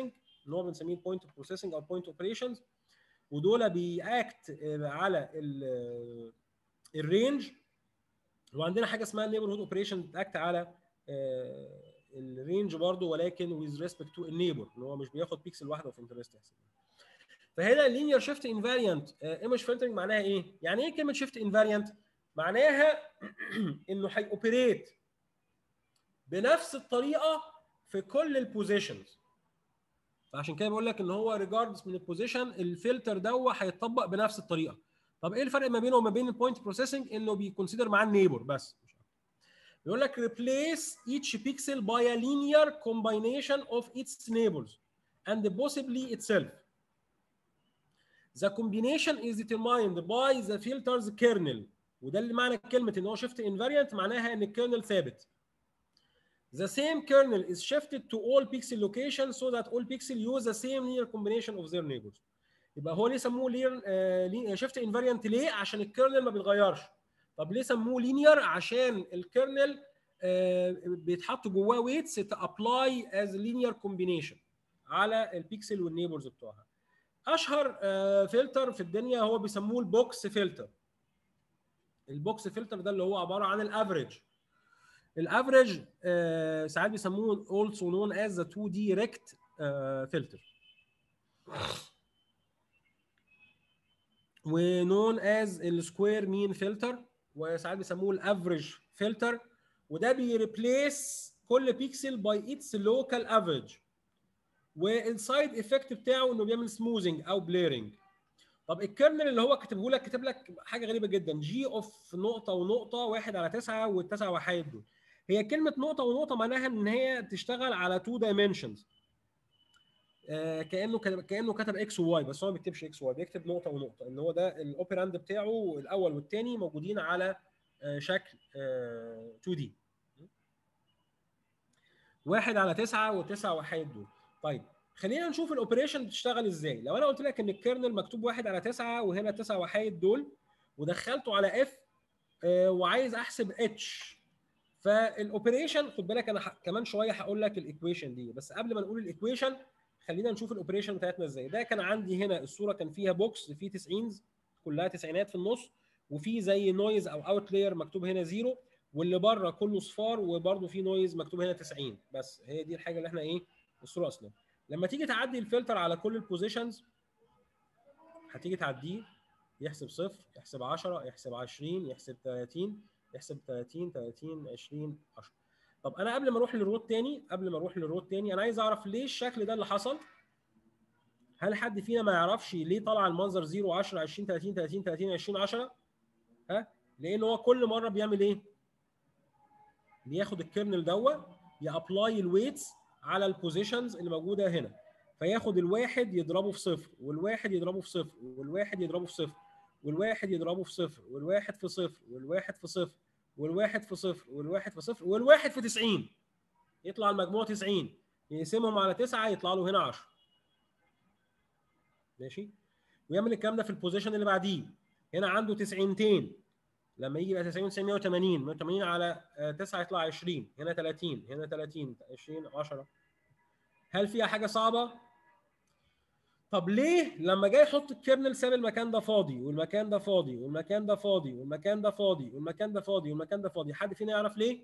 اللي هو بنسميه بوينت بروسيسنج او بوينت اوبريشنز ودول بياكت على الرينج وعندنا حاجه اسمها نيبرهود اوبريشن بتاكت على الرينج برضو ولكن ويز ريسبكت تو النيبر اللي هو مش بياخد بيكسل واحده في انترست يحسب فهنا اللينير شيفت انفاريانت ايمج فلترنج معناها ايه؟ يعني ايه كلمه شيفت انفاريانت؟ معناها انه هيوبريت بنفس الطريقه في كل البوزيشنز فعشان كده بقول لك ان هو ريجاردز من البوزيشن الفلتر ده هيتطبق بنفس الطريقه طب ايه الفرق ما بينه وما بين البوينت بروسيسنج انه بيكونسيدر معاه النيبر بس بيقول لك replace each pixel by a linear combination of its neighbors and possibly itself the combination is determined by the filter's kernel وده اللي معنى كلمه ان هو شيفت invariant معناها ان الكيرنل ثابت The same kernel is shifted to all pixel locations so that all pixel use the same linear combination of their neighbors. يبقى هو ليه سموه لير شيفت انفاريانت ليه؟ عشان الكيرنل ما بيتغيرش. طب ليه سموه لينير؟ عشان الكيرنل بيتحط جواه ويتس تابلاي از لينير كومبينيشن على البيكسل والنيبرز بتوعها. اشهر فلتر في الدنيا هو بيسموه البوكس فلتر. البوكس فلتر ده اللي هو عباره عن الافريج. الافريج آه ساعات بيسموه also known as the 2D rect آه filter ونون از السكوير مين فلتر وساعات بيسموه الافريج فلتر وده بيريبليس كل بيكسل باي اتس لوكال افريج والسايد افكت بتاعه انه بيعمل سموزنج او بليرنج طب الكيرنل اللي هو كاتبه لك كاتب لك حاجه غريبه جدا جي اوف نقطه ونقطه واحد على تسعه والتسعه وحيد دول هي كلمه نقطه ونقطه معناها ان هي تشتغل على تو دايمنشنز آه كانه كانه كتب اكس وواي بس هو ما بيكتبش اكس وواي بيكتب نقطه ونقطه ان هو ده الاوبراند بتاعه الاول والثاني موجودين على آه شكل آه 2 دي واحد على تسعه وتسعه وحيد دول طيب خلينا نشوف الاوبريشن بتشتغل ازاي لو انا قلت لك ان الكيرنل مكتوب واحد على تسعه وهنا تسعه وحيد دول ودخلته على اف آه وعايز احسب اتش فالاوبريشن خد بالك انا كمان شويه هقول لك الايكويشن دي بس قبل ما نقول الايكويشن خلينا نشوف الاوبريشن بتاعتنا ازاي ده كان عندي هنا الصوره كان فيها بوكس فيه 90 كلها تسعينات في النص وفي زي نويز او اوت لاير مكتوب هنا زيرو واللي بره كله صفار وبرده في نويز مكتوب هنا 90 بس هي دي الحاجه اللي احنا ايه الصوره اصلا لما تيجي تعدي الفلتر على كل البوزيشنز هتيجي تعديه يحسب صفر يحسب 10 يحسب 20 يحسب 30 يحسب 30 30 20 10 طب انا قبل ما اروح للروت تاني قبل ما اروح للروت تاني انا عايز اعرف ليه الشكل ده اللي حصل هل حد فينا ما يعرفش ليه طلع المنظر 0 10 20 30 30 30 20 10 ها لان هو كل مره بيعمل ايه بياخد الكيرنل دوت يابلاي الويتس على البوزيشنز اللي موجوده هنا فياخد الواحد يضربه في صفر والواحد يضربه في صفر والواحد يضربه في صفر والواحد يضربه في صفر والواحد في صفر والواحد في صفر والواحد في صفر والواحد في صفر والواحد في 90 يطلع المجموع 90 يقسمهم على 9 يطلع له هنا 10 ماشي ويعمل الكلام ده في البوزيشن اللي بعديه هنا عنده 90 لما يجي يبقى 90 90 180 180 على 9 يطلع 20 هنا 30 هنا 30 20 10 هل فيها حاجه صعبه؟ طب ليه لما جاي يحط الكيرنل ساب المكان ده فاضي والمكان ده فاضي والمكان ده فاضي والمكان ده فاضي والمكان ده فاضي والمكان ده فاضي حد فينا يعرف ليه؟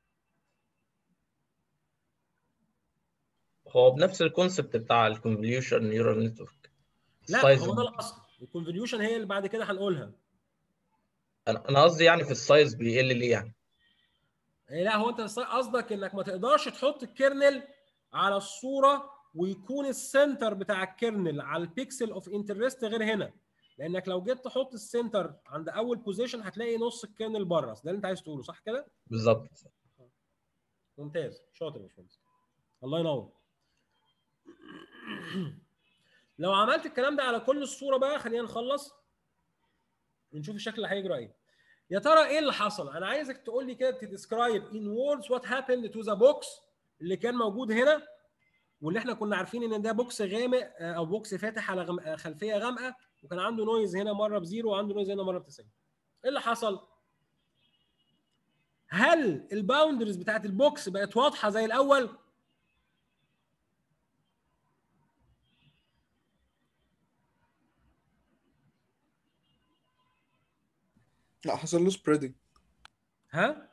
هو بنفس الكونسبت بتاع الكونفوليوشن نيورال نتورك لا هو ده الاصل الكونفوليوشن هي اللي بعد كده هنقولها انا انا قصدي يعني في السايز بيقل ليه يعني لا هو انت قصدك انك ما تقدرش تحط الكيرنل على الصوره ويكون السنتر بتاع الكيرنل على البيكسل اوف انترست غير هنا لانك لو جيت تحط السنتر عند اول بوزيشن هتلاقي نص الكيرنل بره ده اللي انت عايز تقوله صح كده بالظبط ممتاز شاطر يا باشمهندس الله ينور لو عملت الكلام ده على كل الصوره بقى خلينا نخلص ونشوف الشكل اللي هيجرى ايه يا ترى ايه اللي حصل انا عايزك تقول لي كده تديسكرايب ان ووردز وات هابند تو ذا بوكس اللي كان موجود هنا واللي احنا كنا عارفين ان ده بوكس غامق او بوكس فاتح على غم... خلفيه غامقه وكان عنده نويز هنا مره بزيرو وعنده نويز هنا مره ب 90 ايه اللي حصل؟ هل الباوندرز بتاعت البوكس بقت واضحه زي الاول؟ لا حصل له سبريدنج ها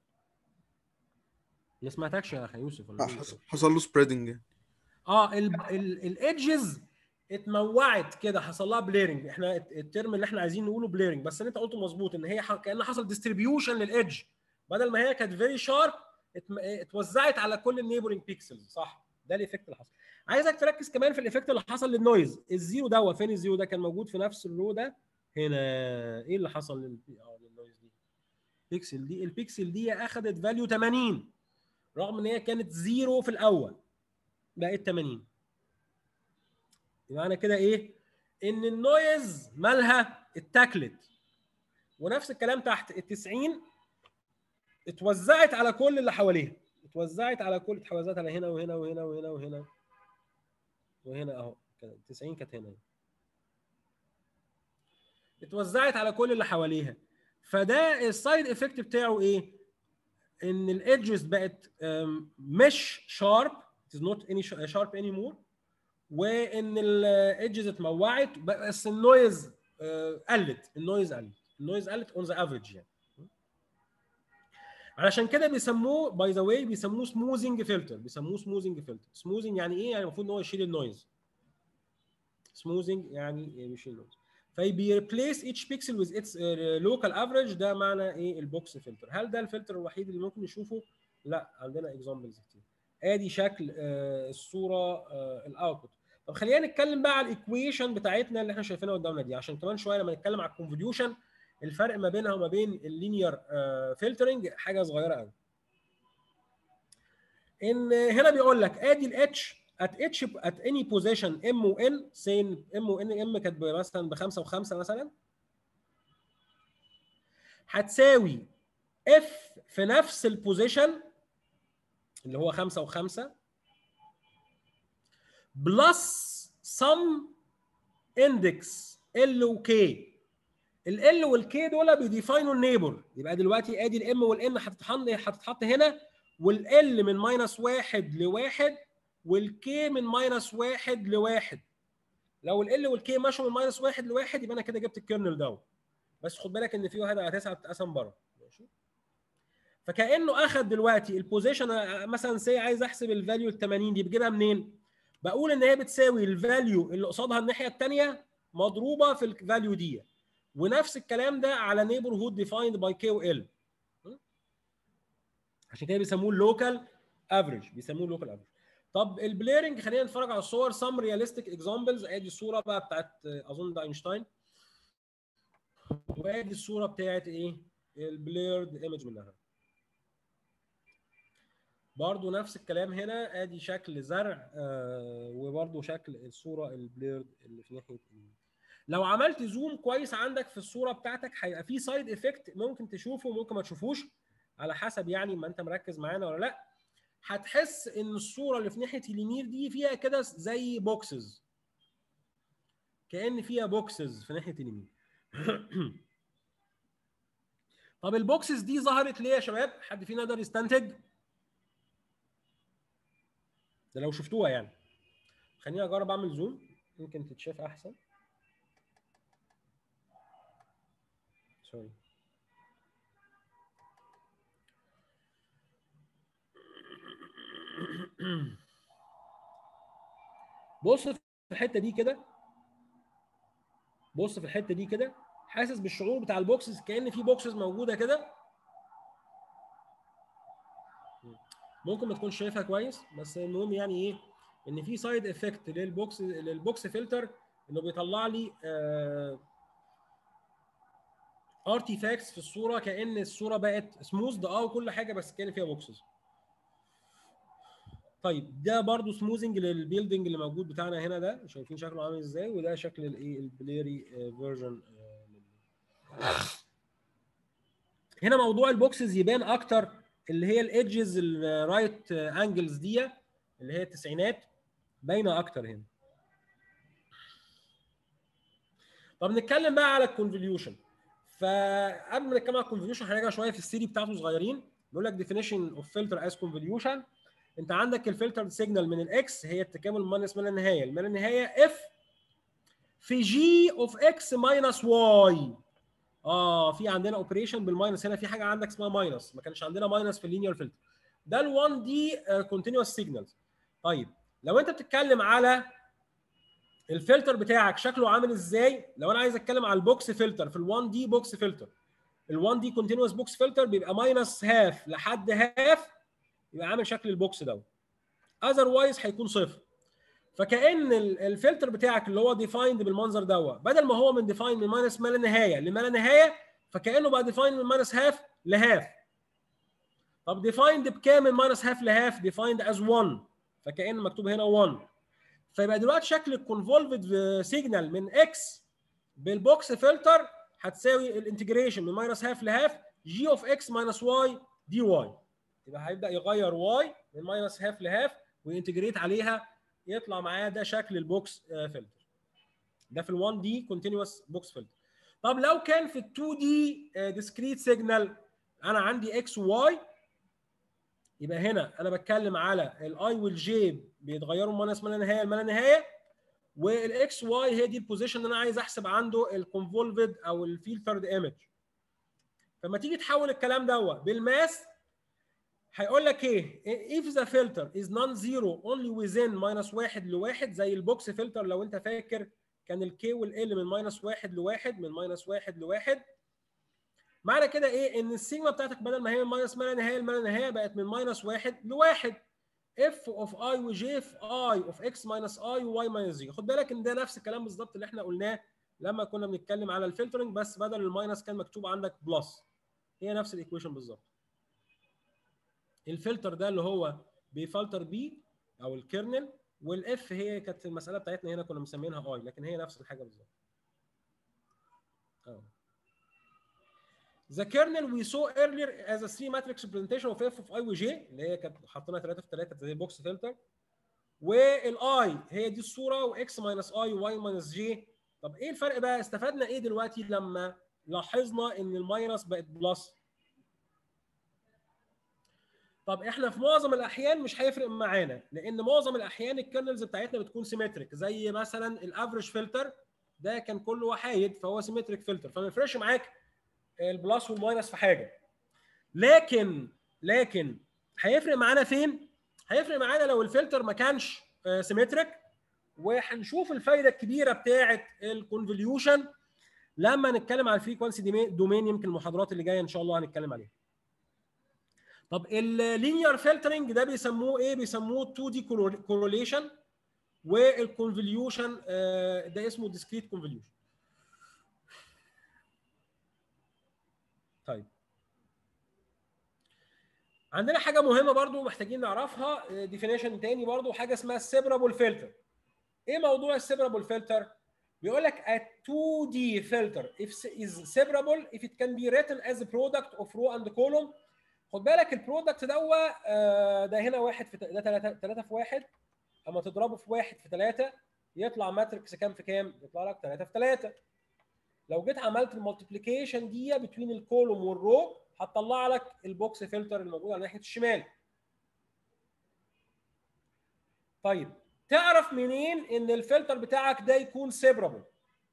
ما سمعتكش يا اخي يوسف ولا لا مين؟ حصل حصل له سبريدنج اه الايدجز اتموعت كده حصل لها بليرنج احنا الت- الترم اللي احنا عايزين نقوله بليرنج بس اللي انت قلته مظبوط ان هي ح- كان حصل ديستريبيوشن للايدج بدل ما هي كانت فيري شارب اتوزعت على كل النيبرنج بيكسلز صح ده الايفكت اللي حصل عايزك تركز كمان في الايفكت اللي حصل للنويز الزيرو ده فين الزيرو ده كان موجود في نفس الرو ده هنا ايه اللي حصل لل اه للنويز دي بيكسل دي البيكسل دي اخذت فاليو 80 رغم ان هي كانت زيرو في الاول بقت 80 يبقى انا كده ايه ان النويز مالها اتاكلت ونفس الكلام تحت ال 90 اتوزعت على كل اللي حواليها اتوزعت على كل اتوزعت على هنا وهنا وهنا وهنا وهنا وهنا اهو كده 90 كانت هنا اتوزعت على كل اللي حواليها فده السايد افكت بتاعه ايه ان الايدجز بقت أم، مش شارب it is not any sharp anymore وان الايدجز اتموعت بس النويز آه، قلت النويز قلت النويز قلت اون ذا افريج يعني علشان كده بيسموه باي ذا واي بيسموه سموزنج فلتر بيسموه سموزنج فلتر سموزنج يعني ايه يعني المفروض ان هو يشيل النويز سموزنج يعني بيشيل النويز فبيريبليس each pixel with its uh, local average ده معنى ايه البوكس فلتر هل ده الفلتر الوحيد اللي ممكن نشوفه لا عندنا اكزامبلز كتير ادي شكل آه، الصوره آه، الاوتبوت طب خلينا نتكلم بقى على الايكويشن بتاعتنا اللي احنا شايفينها قدامنا دي عشان كمان شويه لما نتكلم على الكونفوليوشن الفرق ما بينها وما بين اللينير فلترنج حاجه صغيره قوي ان هنا بيقول لك ادي الاتش at each at any position m و n سين m و n m كانت مثلا بخمسه وخمسه مثلا هتساوي f في نفس البوزيشن اللي هو خمسه وخمسه بلس سم اندكس ال وكي ال والكي دول بيديفاينوا النيبر يبقى دلوقتي ادي الام والان هتتحط هتتحط هنا والال من ماينس واحد لواحد والكي من ماينس واحد لواحد لو ال والكي مشوا من ماينس واحد لواحد يبقى انا كده جبت الكيرنل داون بس خد بالك ان في واحد على تسعه بتتقسم بره ماشي فكانه اخذ دلوقتي البوزيشن مثلا سي عايز احسب الفاليو ال 80 دي بجيبها منين؟ بقول ان هي بتساوي الفاليو اللي قصادها الناحيه الثانيه مضروبه في الفاليو دي ونفس الكلام ده على نيبرهود ديفايند باي كي وال عشان كده بيسموه اللوكال افريج بيسموه اللوكال افريج طب البليرنج خلينا نتفرج على الصور سم رياليستيك اكزامبلز ادي الصوره بقى بتاعت اظن ده اينشتاين وادي الصوره بتاعت ايه البليرد ايمج منها برضو نفس الكلام هنا ادي شكل زرع آه وبرضو شكل الصوره البليرد اللي في ناحيه اليمين لو عملت زوم كويس عندك في الصوره بتاعتك هيبقى في سايد افكت ممكن تشوفه وممكن ما تشوفوش على حسب يعني ما انت مركز معانا ولا لا هتحس ان الصوره اللي في ناحيه اليمين دي فيها كده زي بوكسز كان فيها بوكسز في ناحيه اليمين طب البوكسز دي ظهرت ليه يا شباب حد فينا يقدر يستنتج ده لو شفتوها يعني خليني اجرب اعمل زوم يمكن تتشاف احسن سوري بص في الحته دي كده بص في الحته دي كده حاسس بالشعور بتاع البوكسز كان في بوكسز موجوده كده ممكن ما تكونش شايفها كويس بس المهم يعني ايه ان في سايد افكت للبوكس للبوكس فلتر انه بيطلع لي ارتيفاكتس في الصوره كان الصوره بقت سموث اه وكل حاجه بس كان فيها بوكسز طيب ده برضو سموزنج للبيلدنج اللي موجود بتاعنا هنا ده شايفين شكله عامل ازاي وده شكل الايه البليري فيرجن هنا موضوع البوكسز يبان اكتر اللي هي الايدجز الرايت انجلز دي اللي هي التسعينات باينه اكتر هنا طب نتكلم بقى على الكونفوليوشن فقبل ما نتكلم على الكونفوليوشن هنرجع شويه في السيري بتاعته صغيرين بيقول لك ديفينيشن اوف فلتر از كونفوليوشن انت عندك الفلتر سيجنال من الاكس هي التكامل ماينس ما لا نهايه ما لا نهايه اف في جي اوف اكس ماينس واي اه في عندنا اوبريشن بالماينس هنا في حاجه عندك اسمها ماينس ما كانش عندنا ماينس في اللينير فلتر ده ال 1 دي كونتينوس سيجنالز طيب لو انت بتتكلم على الفلتر بتاعك شكله عامل ازاي لو انا عايز اتكلم على البوكس فلتر في ال 1 دي بوكس فلتر ال 1 دي كونتينوس بوكس فلتر بيبقى ماينس هاف لحد هاف يبقى عامل شكل البوكس دوت اذروايز هيكون صفر فكان ال- الفلتر بتاعك اللي هو ديفايند بالمنظر دوت بدل ما هو من ديفاين من ماينس ما لا نهايه لما لا نهايه فكانه بقى ديفاين من ماينس هاف لهاف طب ديفايند بكام من ماينس هاف لهاف ديفايند از 1 فكان مكتوب هنا 1 فيبقى دلوقتي شكل الكونفولفد سيجنال من اكس بالبوكس فلتر هتساوي الانتجريشن من ماينس هاف لهاف جي اوف اكس ماينس واي دي واي يبقى هيبدا يغير واي من ماينس هاف لهاف وينتجريت عليها يطلع معاه ده شكل البوكس فلتر ده في ال 1 دي كونتينوس بوكس فلتر طب لو كان في ال 2 دي ديسكريت سيجنال انا عندي اكس وواي يبقى هنا انا بتكلم على الاي والجي بيتغيروا من ماينس ما لا نهايه لما لا نهايه والاكس واي هي دي البوزيشن اللي انا عايز احسب عنده الكونفولفد او الفيلترد ايمج فما تيجي تحول الكلام دوت بالماس هيقول لك ايه if the filter is non-zero only within minus واحد لواحد زي البوكس فلتر لو انت فاكر كان الكي والال من ماينس واحد لواحد من ماينس واحد لواحد معنى كده ايه ان السيجما بتاعتك بدل ما هي من ماينس ما لا نهايه لما لا نهايه بقت من ماينس واحد لواحد اف اوف اي وجي في اي اوف اكس ماينس اي وواي ماينس زي خد بالك ان ده نفس الكلام بالظبط اللي احنا قلناه لما كنا بنتكلم على الفلترنج بس بدل الماينس كان مكتوب عندك بلس هي نفس الايكويشن بالظبط الفلتر ده اللي هو بيفلتر بي او الكيرنل والاف هي كانت المساله بتاعتنا هنا كنا مسمينها اي لكن هي نفس الحاجه بالظبط اه The kernel we saw earlier as a three matrix representation of f of i و j اللي هي كانت حاطينها 3 في 3 زي بوكس فلتر والاي هي دي الصوره واكس ماينس اي وواي ماينس جي طب ايه الفرق بقى استفدنا ايه دلوقتي لما لاحظنا ان الماينس بقت بلس طب احنا في معظم الاحيان مش هيفرق معانا لان معظم الاحيان الكيرنلز بتاعتنا بتكون سيمتريك زي مثلا الافريج فلتر ده كان كله وحايد فهو سيمتريك فلتر فما يفرقش معاك البلس والماينس في حاجه لكن لكن هيفرق معانا فين هيفرق معانا لو الفلتر ما كانش سيمتريك وهنشوف الفايده الكبيره بتاعه الكونفوليوشن لما نتكلم على الفريكونسي دومين يمكن المحاضرات اللي جايه ان شاء الله هنتكلم عليها طب اللينير فلترنج ده بيسموه ايه بيسموه 2 دي كوروليشن والكونفوليوشن ده اسمه ديسكريت كونفوليوشن طيب عندنا حاجه مهمه برضو محتاجين نعرفها ديفينيشن تاني برضو حاجه اسمها السيبرابل فلتر ايه موضوع السيبرابل فلتر بيقول لك a 2D filter if is separable if it can be written as a product of row and column خد بالك البرودكت دوت ده هنا واحد في ده 3 3 في واحد اما تضربه في واحد في 3 يطلع ماتريكس كام في كام؟ يطلع لك 3 في 3 لو جيت عملت المالتيبليكيشن دي بين الكولوم والرو هتطلع لك البوكس فلتر الموجود على ناحيه الشمال طيب تعرف منين ان الفلتر بتاعك ده يكون سيبرابل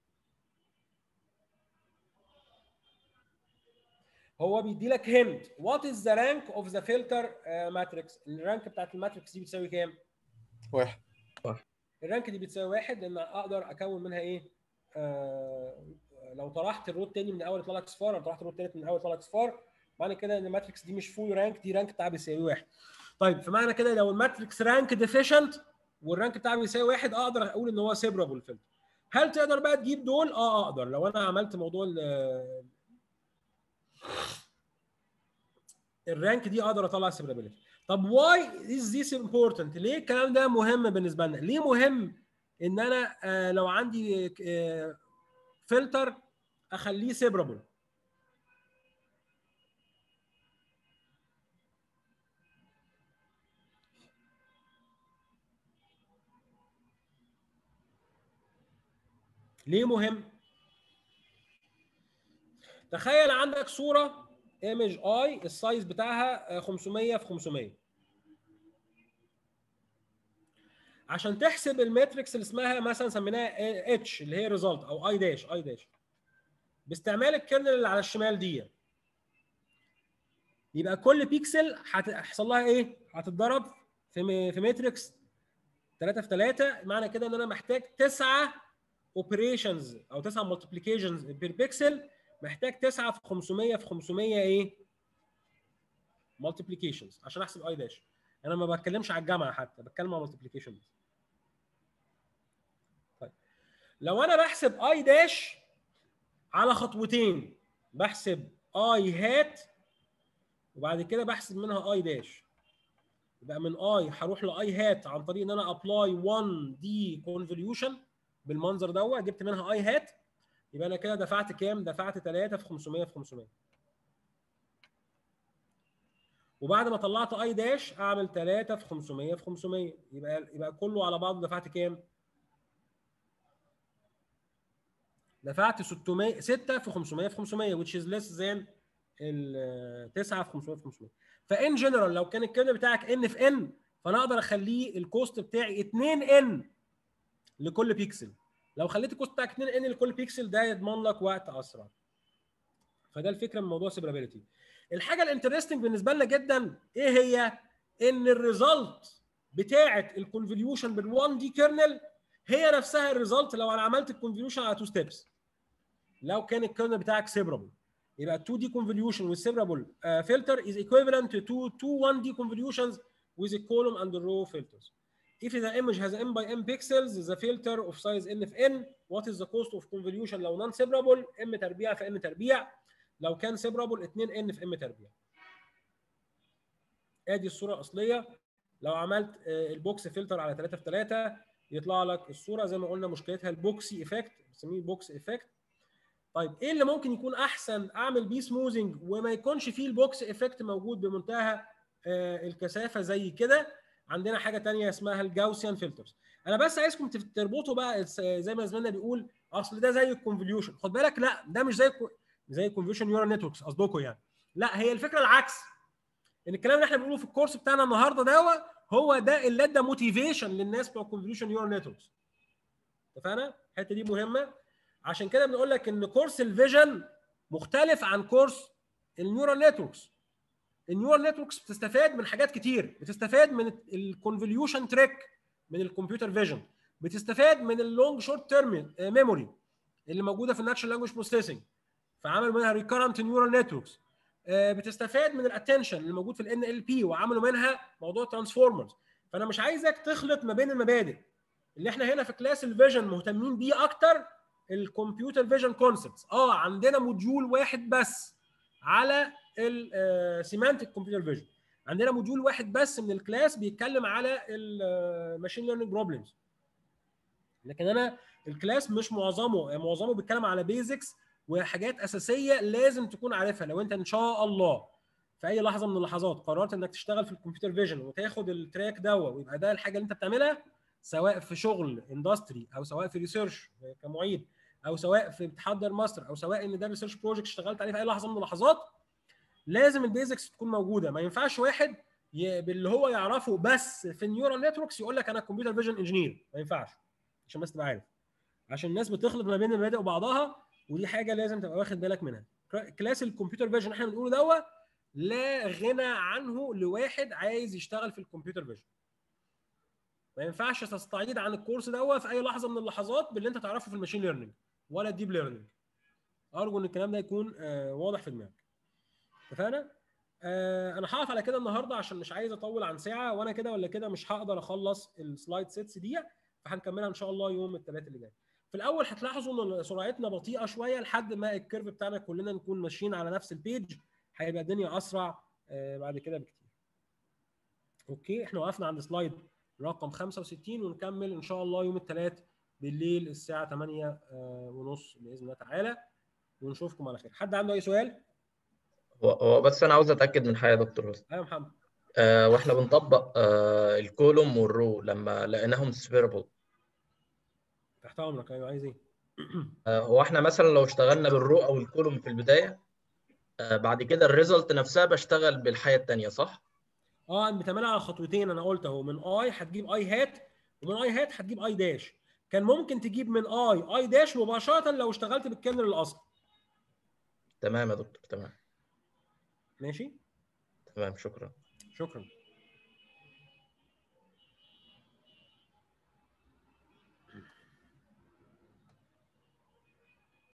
هو بيدي لك هنت وات از ذا رانك اوف ذا فلتر ماتريكس الرانك بتاعت الماتريكس دي بتساوي كام واحد الرانك دي بتساوي واحد لان اقدر اكون منها ايه آه لو طرحت الروت تاني من اول يطلع لك صفار لو طرحت الروت تالت من اول يطلع لك صفار معنى كده ان الماتريكس دي مش فول رانك دي رانك بتاعها بيساوي واحد طيب فمعنى كده لو الماتريكس رانك ديفيشنت والرانك بتاعها بيساوي واحد اقدر اقول ان هو سيبرابل فلتر هل تقدر بقى تجيب دول؟ اه اقدر لو انا عملت موضوع الرانك دي اقدر اطلع سيبرابيلتي طب واي از ذيس امبورتنت ليه الكلام ده مهم بالنسبه لنا ليه مهم ان انا آه لو عندي آه فلتر اخليه سيبرابل ليه مهم تخيل عندك صوره ايمج اي السايز بتاعها 500 في 500 عشان تحسب الماتريكس اللي اسمها مثلا سميناها اتش اللي هي ريزلت او اي داش اي داش باستعمال الكيرنل اللي على الشمال دي يبقى كل بيكسل هيحصل لها ايه؟ هتتضرب في م- في ماتريكس 3 في 3 معنى كده ان انا محتاج تسعه اوبريشنز او تسعه مالتيبليكيشنز بير بيكسل محتاج 9 في 500 في 500 ايه؟ مالتيبليكيشنز عشان احسب اي داش انا ما بتكلمش على الجامعه حتى بتكلم على مالتيبليكيشن بس طيب لو انا بحسب اي داش على خطوتين بحسب اي هات وبعد كده بحسب منها اي داش يبقى من اي هروح لاي هات عن طريق ان انا ابلاي 1 دي كونفوليوشن بالمنظر دوت جبت منها اي هات يبقى انا كده دفعت كام؟ دفعت 3 في 500 في 500 وبعد ما طلعت اي داش اعمل 3 في 500 في 500 يبقى يبقى كله على بعضه دفعت كام؟ دفعت 600 6 في 500 في 500 which is less than ال 9 في 500 في 500 فان جنرال لو كان الكيرنل بتاعك ان في ان فانا اقدر اخليه الكوست بتاعي 2 ان لكل بيكسل لو خليت الكوست بتاعك 2 ان لكل بيكسل ده يضمن لك وقت اسرع فده الفكره من موضوع سيبرابيلتي الحاجه الانترستنج بالنسبه لنا جدا ايه هي ان الريزلت بتاعه الكونفوليوشن بال1 دي كيرنل هي نفسها الريزلت لو انا عملت الكونفوليوشن على تو ستيبس لو كان الكيرنل بتاعك سيبرابل يبقى 2 دي convolution with separable uh, filter is equivalent to two, two 1 D convolutions with a column and a row filters. If the image has n by m pixels, the filter of size n of n, what is the cost of convolution لو non separable m تربيع في n تربيع لو كان separable 2 n في m تربيع. ادي الصوره الاصليه لو عملت آه، البوكس فلتر على 3 في 3 يطلع لك الصوره زي ما قلنا مشكلتها البوكسي افكت بنسميه بوكس افكت طيب ايه اللي ممكن يكون احسن اعمل بيه سموزنج وما يكونش فيه البوكس افكت موجود بمنتهى آه، الكثافه زي كده عندنا حاجه تانية اسمها الجاوسيان فلترز انا بس عايزكم تف- تربطوا بقى الس- زي ما زميلنا بيقول اصل ده زي الكونفوليوشن خد بالك لا ده مش زي الكو- زي الكونفوليوشن نيورال نتوركس قصدكم يعني لا هي الفكره العكس ان الكلام اللي احنا بنقوله في الكورس بتاعنا النهارده ده هو ده اللي ادى موتيفيشن للناس بتوع الكونفوليوشن نيورال نتوركس اتفقنا الحته دي مهمه عشان كده بنقول لك ان كورس الفيجن مختلف عن كورس النيورال نتوركس النيورال نتوركس بتستفاد من حاجات كتير بتستفاد من الكونفوليوشن تريك من الكمبيوتر فيجن بتستفاد من اللونج شورت تيرم ميموري اللي موجوده في الناتشرال لانجوج بروسيسنج فعملوا منها ريكارنت نيورال نتوركس بتستفاد من الاتنشن اللي موجود في الان ال بي وعملوا منها موضوع ترانسفورمرز فانا مش عايزك تخلط ما بين المبادئ اللي احنا هنا في كلاس الفيجن مهتمين بيه اكتر الكمبيوتر فيجن كونسبتس اه عندنا موديول واحد بس على السيمانتك كمبيوتر فيجن عندنا موديول واحد بس من الكلاس بيتكلم على الماشين ليرنينج بروبلمز لكن انا الكلاس مش معظمه معظمه بيتكلم على بيزكس وحاجات اساسيه لازم تكون عارفها لو انت ان شاء الله في اي لحظه من اللحظات قررت انك تشتغل في الكمبيوتر فيجن وتاخد التراك دوت ويبقى ده الحاجه اللي انت بتعملها سواء في شغل اندستري او سواء في ريسيرش كمعيد او سواء في بتحضر ماستر او سواء ان ده ريسيرش بروجكت اشتغلت عليه في اي لحظه من اللحظات لازم البيزكس تكون موجوده ما ينفعش واحد ي- باللي هو يعرفه بس في النيورال نتوركس يقول لك انا كمبيوتر فيجن انجينير ما ينفعش عشان بس تبقى عارف عشان الناس بتخلط ما بين المبادئ وبعضها ودي حاجه لازم تبقى واخد بالك منها كلا- كلاس الكمبيوتر فيجن احنا بنقوله دوت لا غنى عنه لواحد عايز يشتغل في الكمبيوتر فيجن ما ينفعش تستعيد عن الكورس دوت في اي لحظه من اللحظات باللي انت تعرفه في الماشين ليرنينج ولا الديب ليرنينج ارجو ان الكلام ده يكون آه، واضح في دماغك اتفقنا آه، انا هقف على كده النهارده عشان مش عايز اطول عن ساعه وانا كده ولا كده مش هقدر اخلص السلايد سيتس دي فهنكملها ان شاء الله يوم الثلاث اللي جاي في الاول هتلاحظوا ان سرعتنا بطيئه شويه لحد ما الكيرف بتاعنا كلنا نكون ماشيين على نفس البيج هيبقى الدنيا اسرع آه، بعد كده بكتير اوكي احنا وقفنا عند سلايد رقم 65 ونكمل ان شاء الله يوم الثلاث بالليل الساعه 8 آه، ونص باذن الله تعالى ونشوفكم على خير حد عنده اي سؤال هو هو بس انا عاوز اتاكد من حاجه يا دكتور بس ايوه يا محمد آه واحنا بنطبق آه الكولوم والرو لما لقيناهم سبيربل تحت امرك ايوه عايز ايه آه هو احنا مثلا لو اشتغلنا بالرو او الكولوم في البدايه آه بعد كده الريزلت نفسها بشتغل بالحاجه الثانيه صح؟ اه بتعملها على خطوتين انا قلت اهو من اي هتجيب اي هات ومن اي هات هتجيب اي داش كان ممكن تجيب من اي اي داش مباشره لو اشتغلت بالكيرنل الاصلي تمام يا دكتور تمام ماشي تمام شكرا شكرا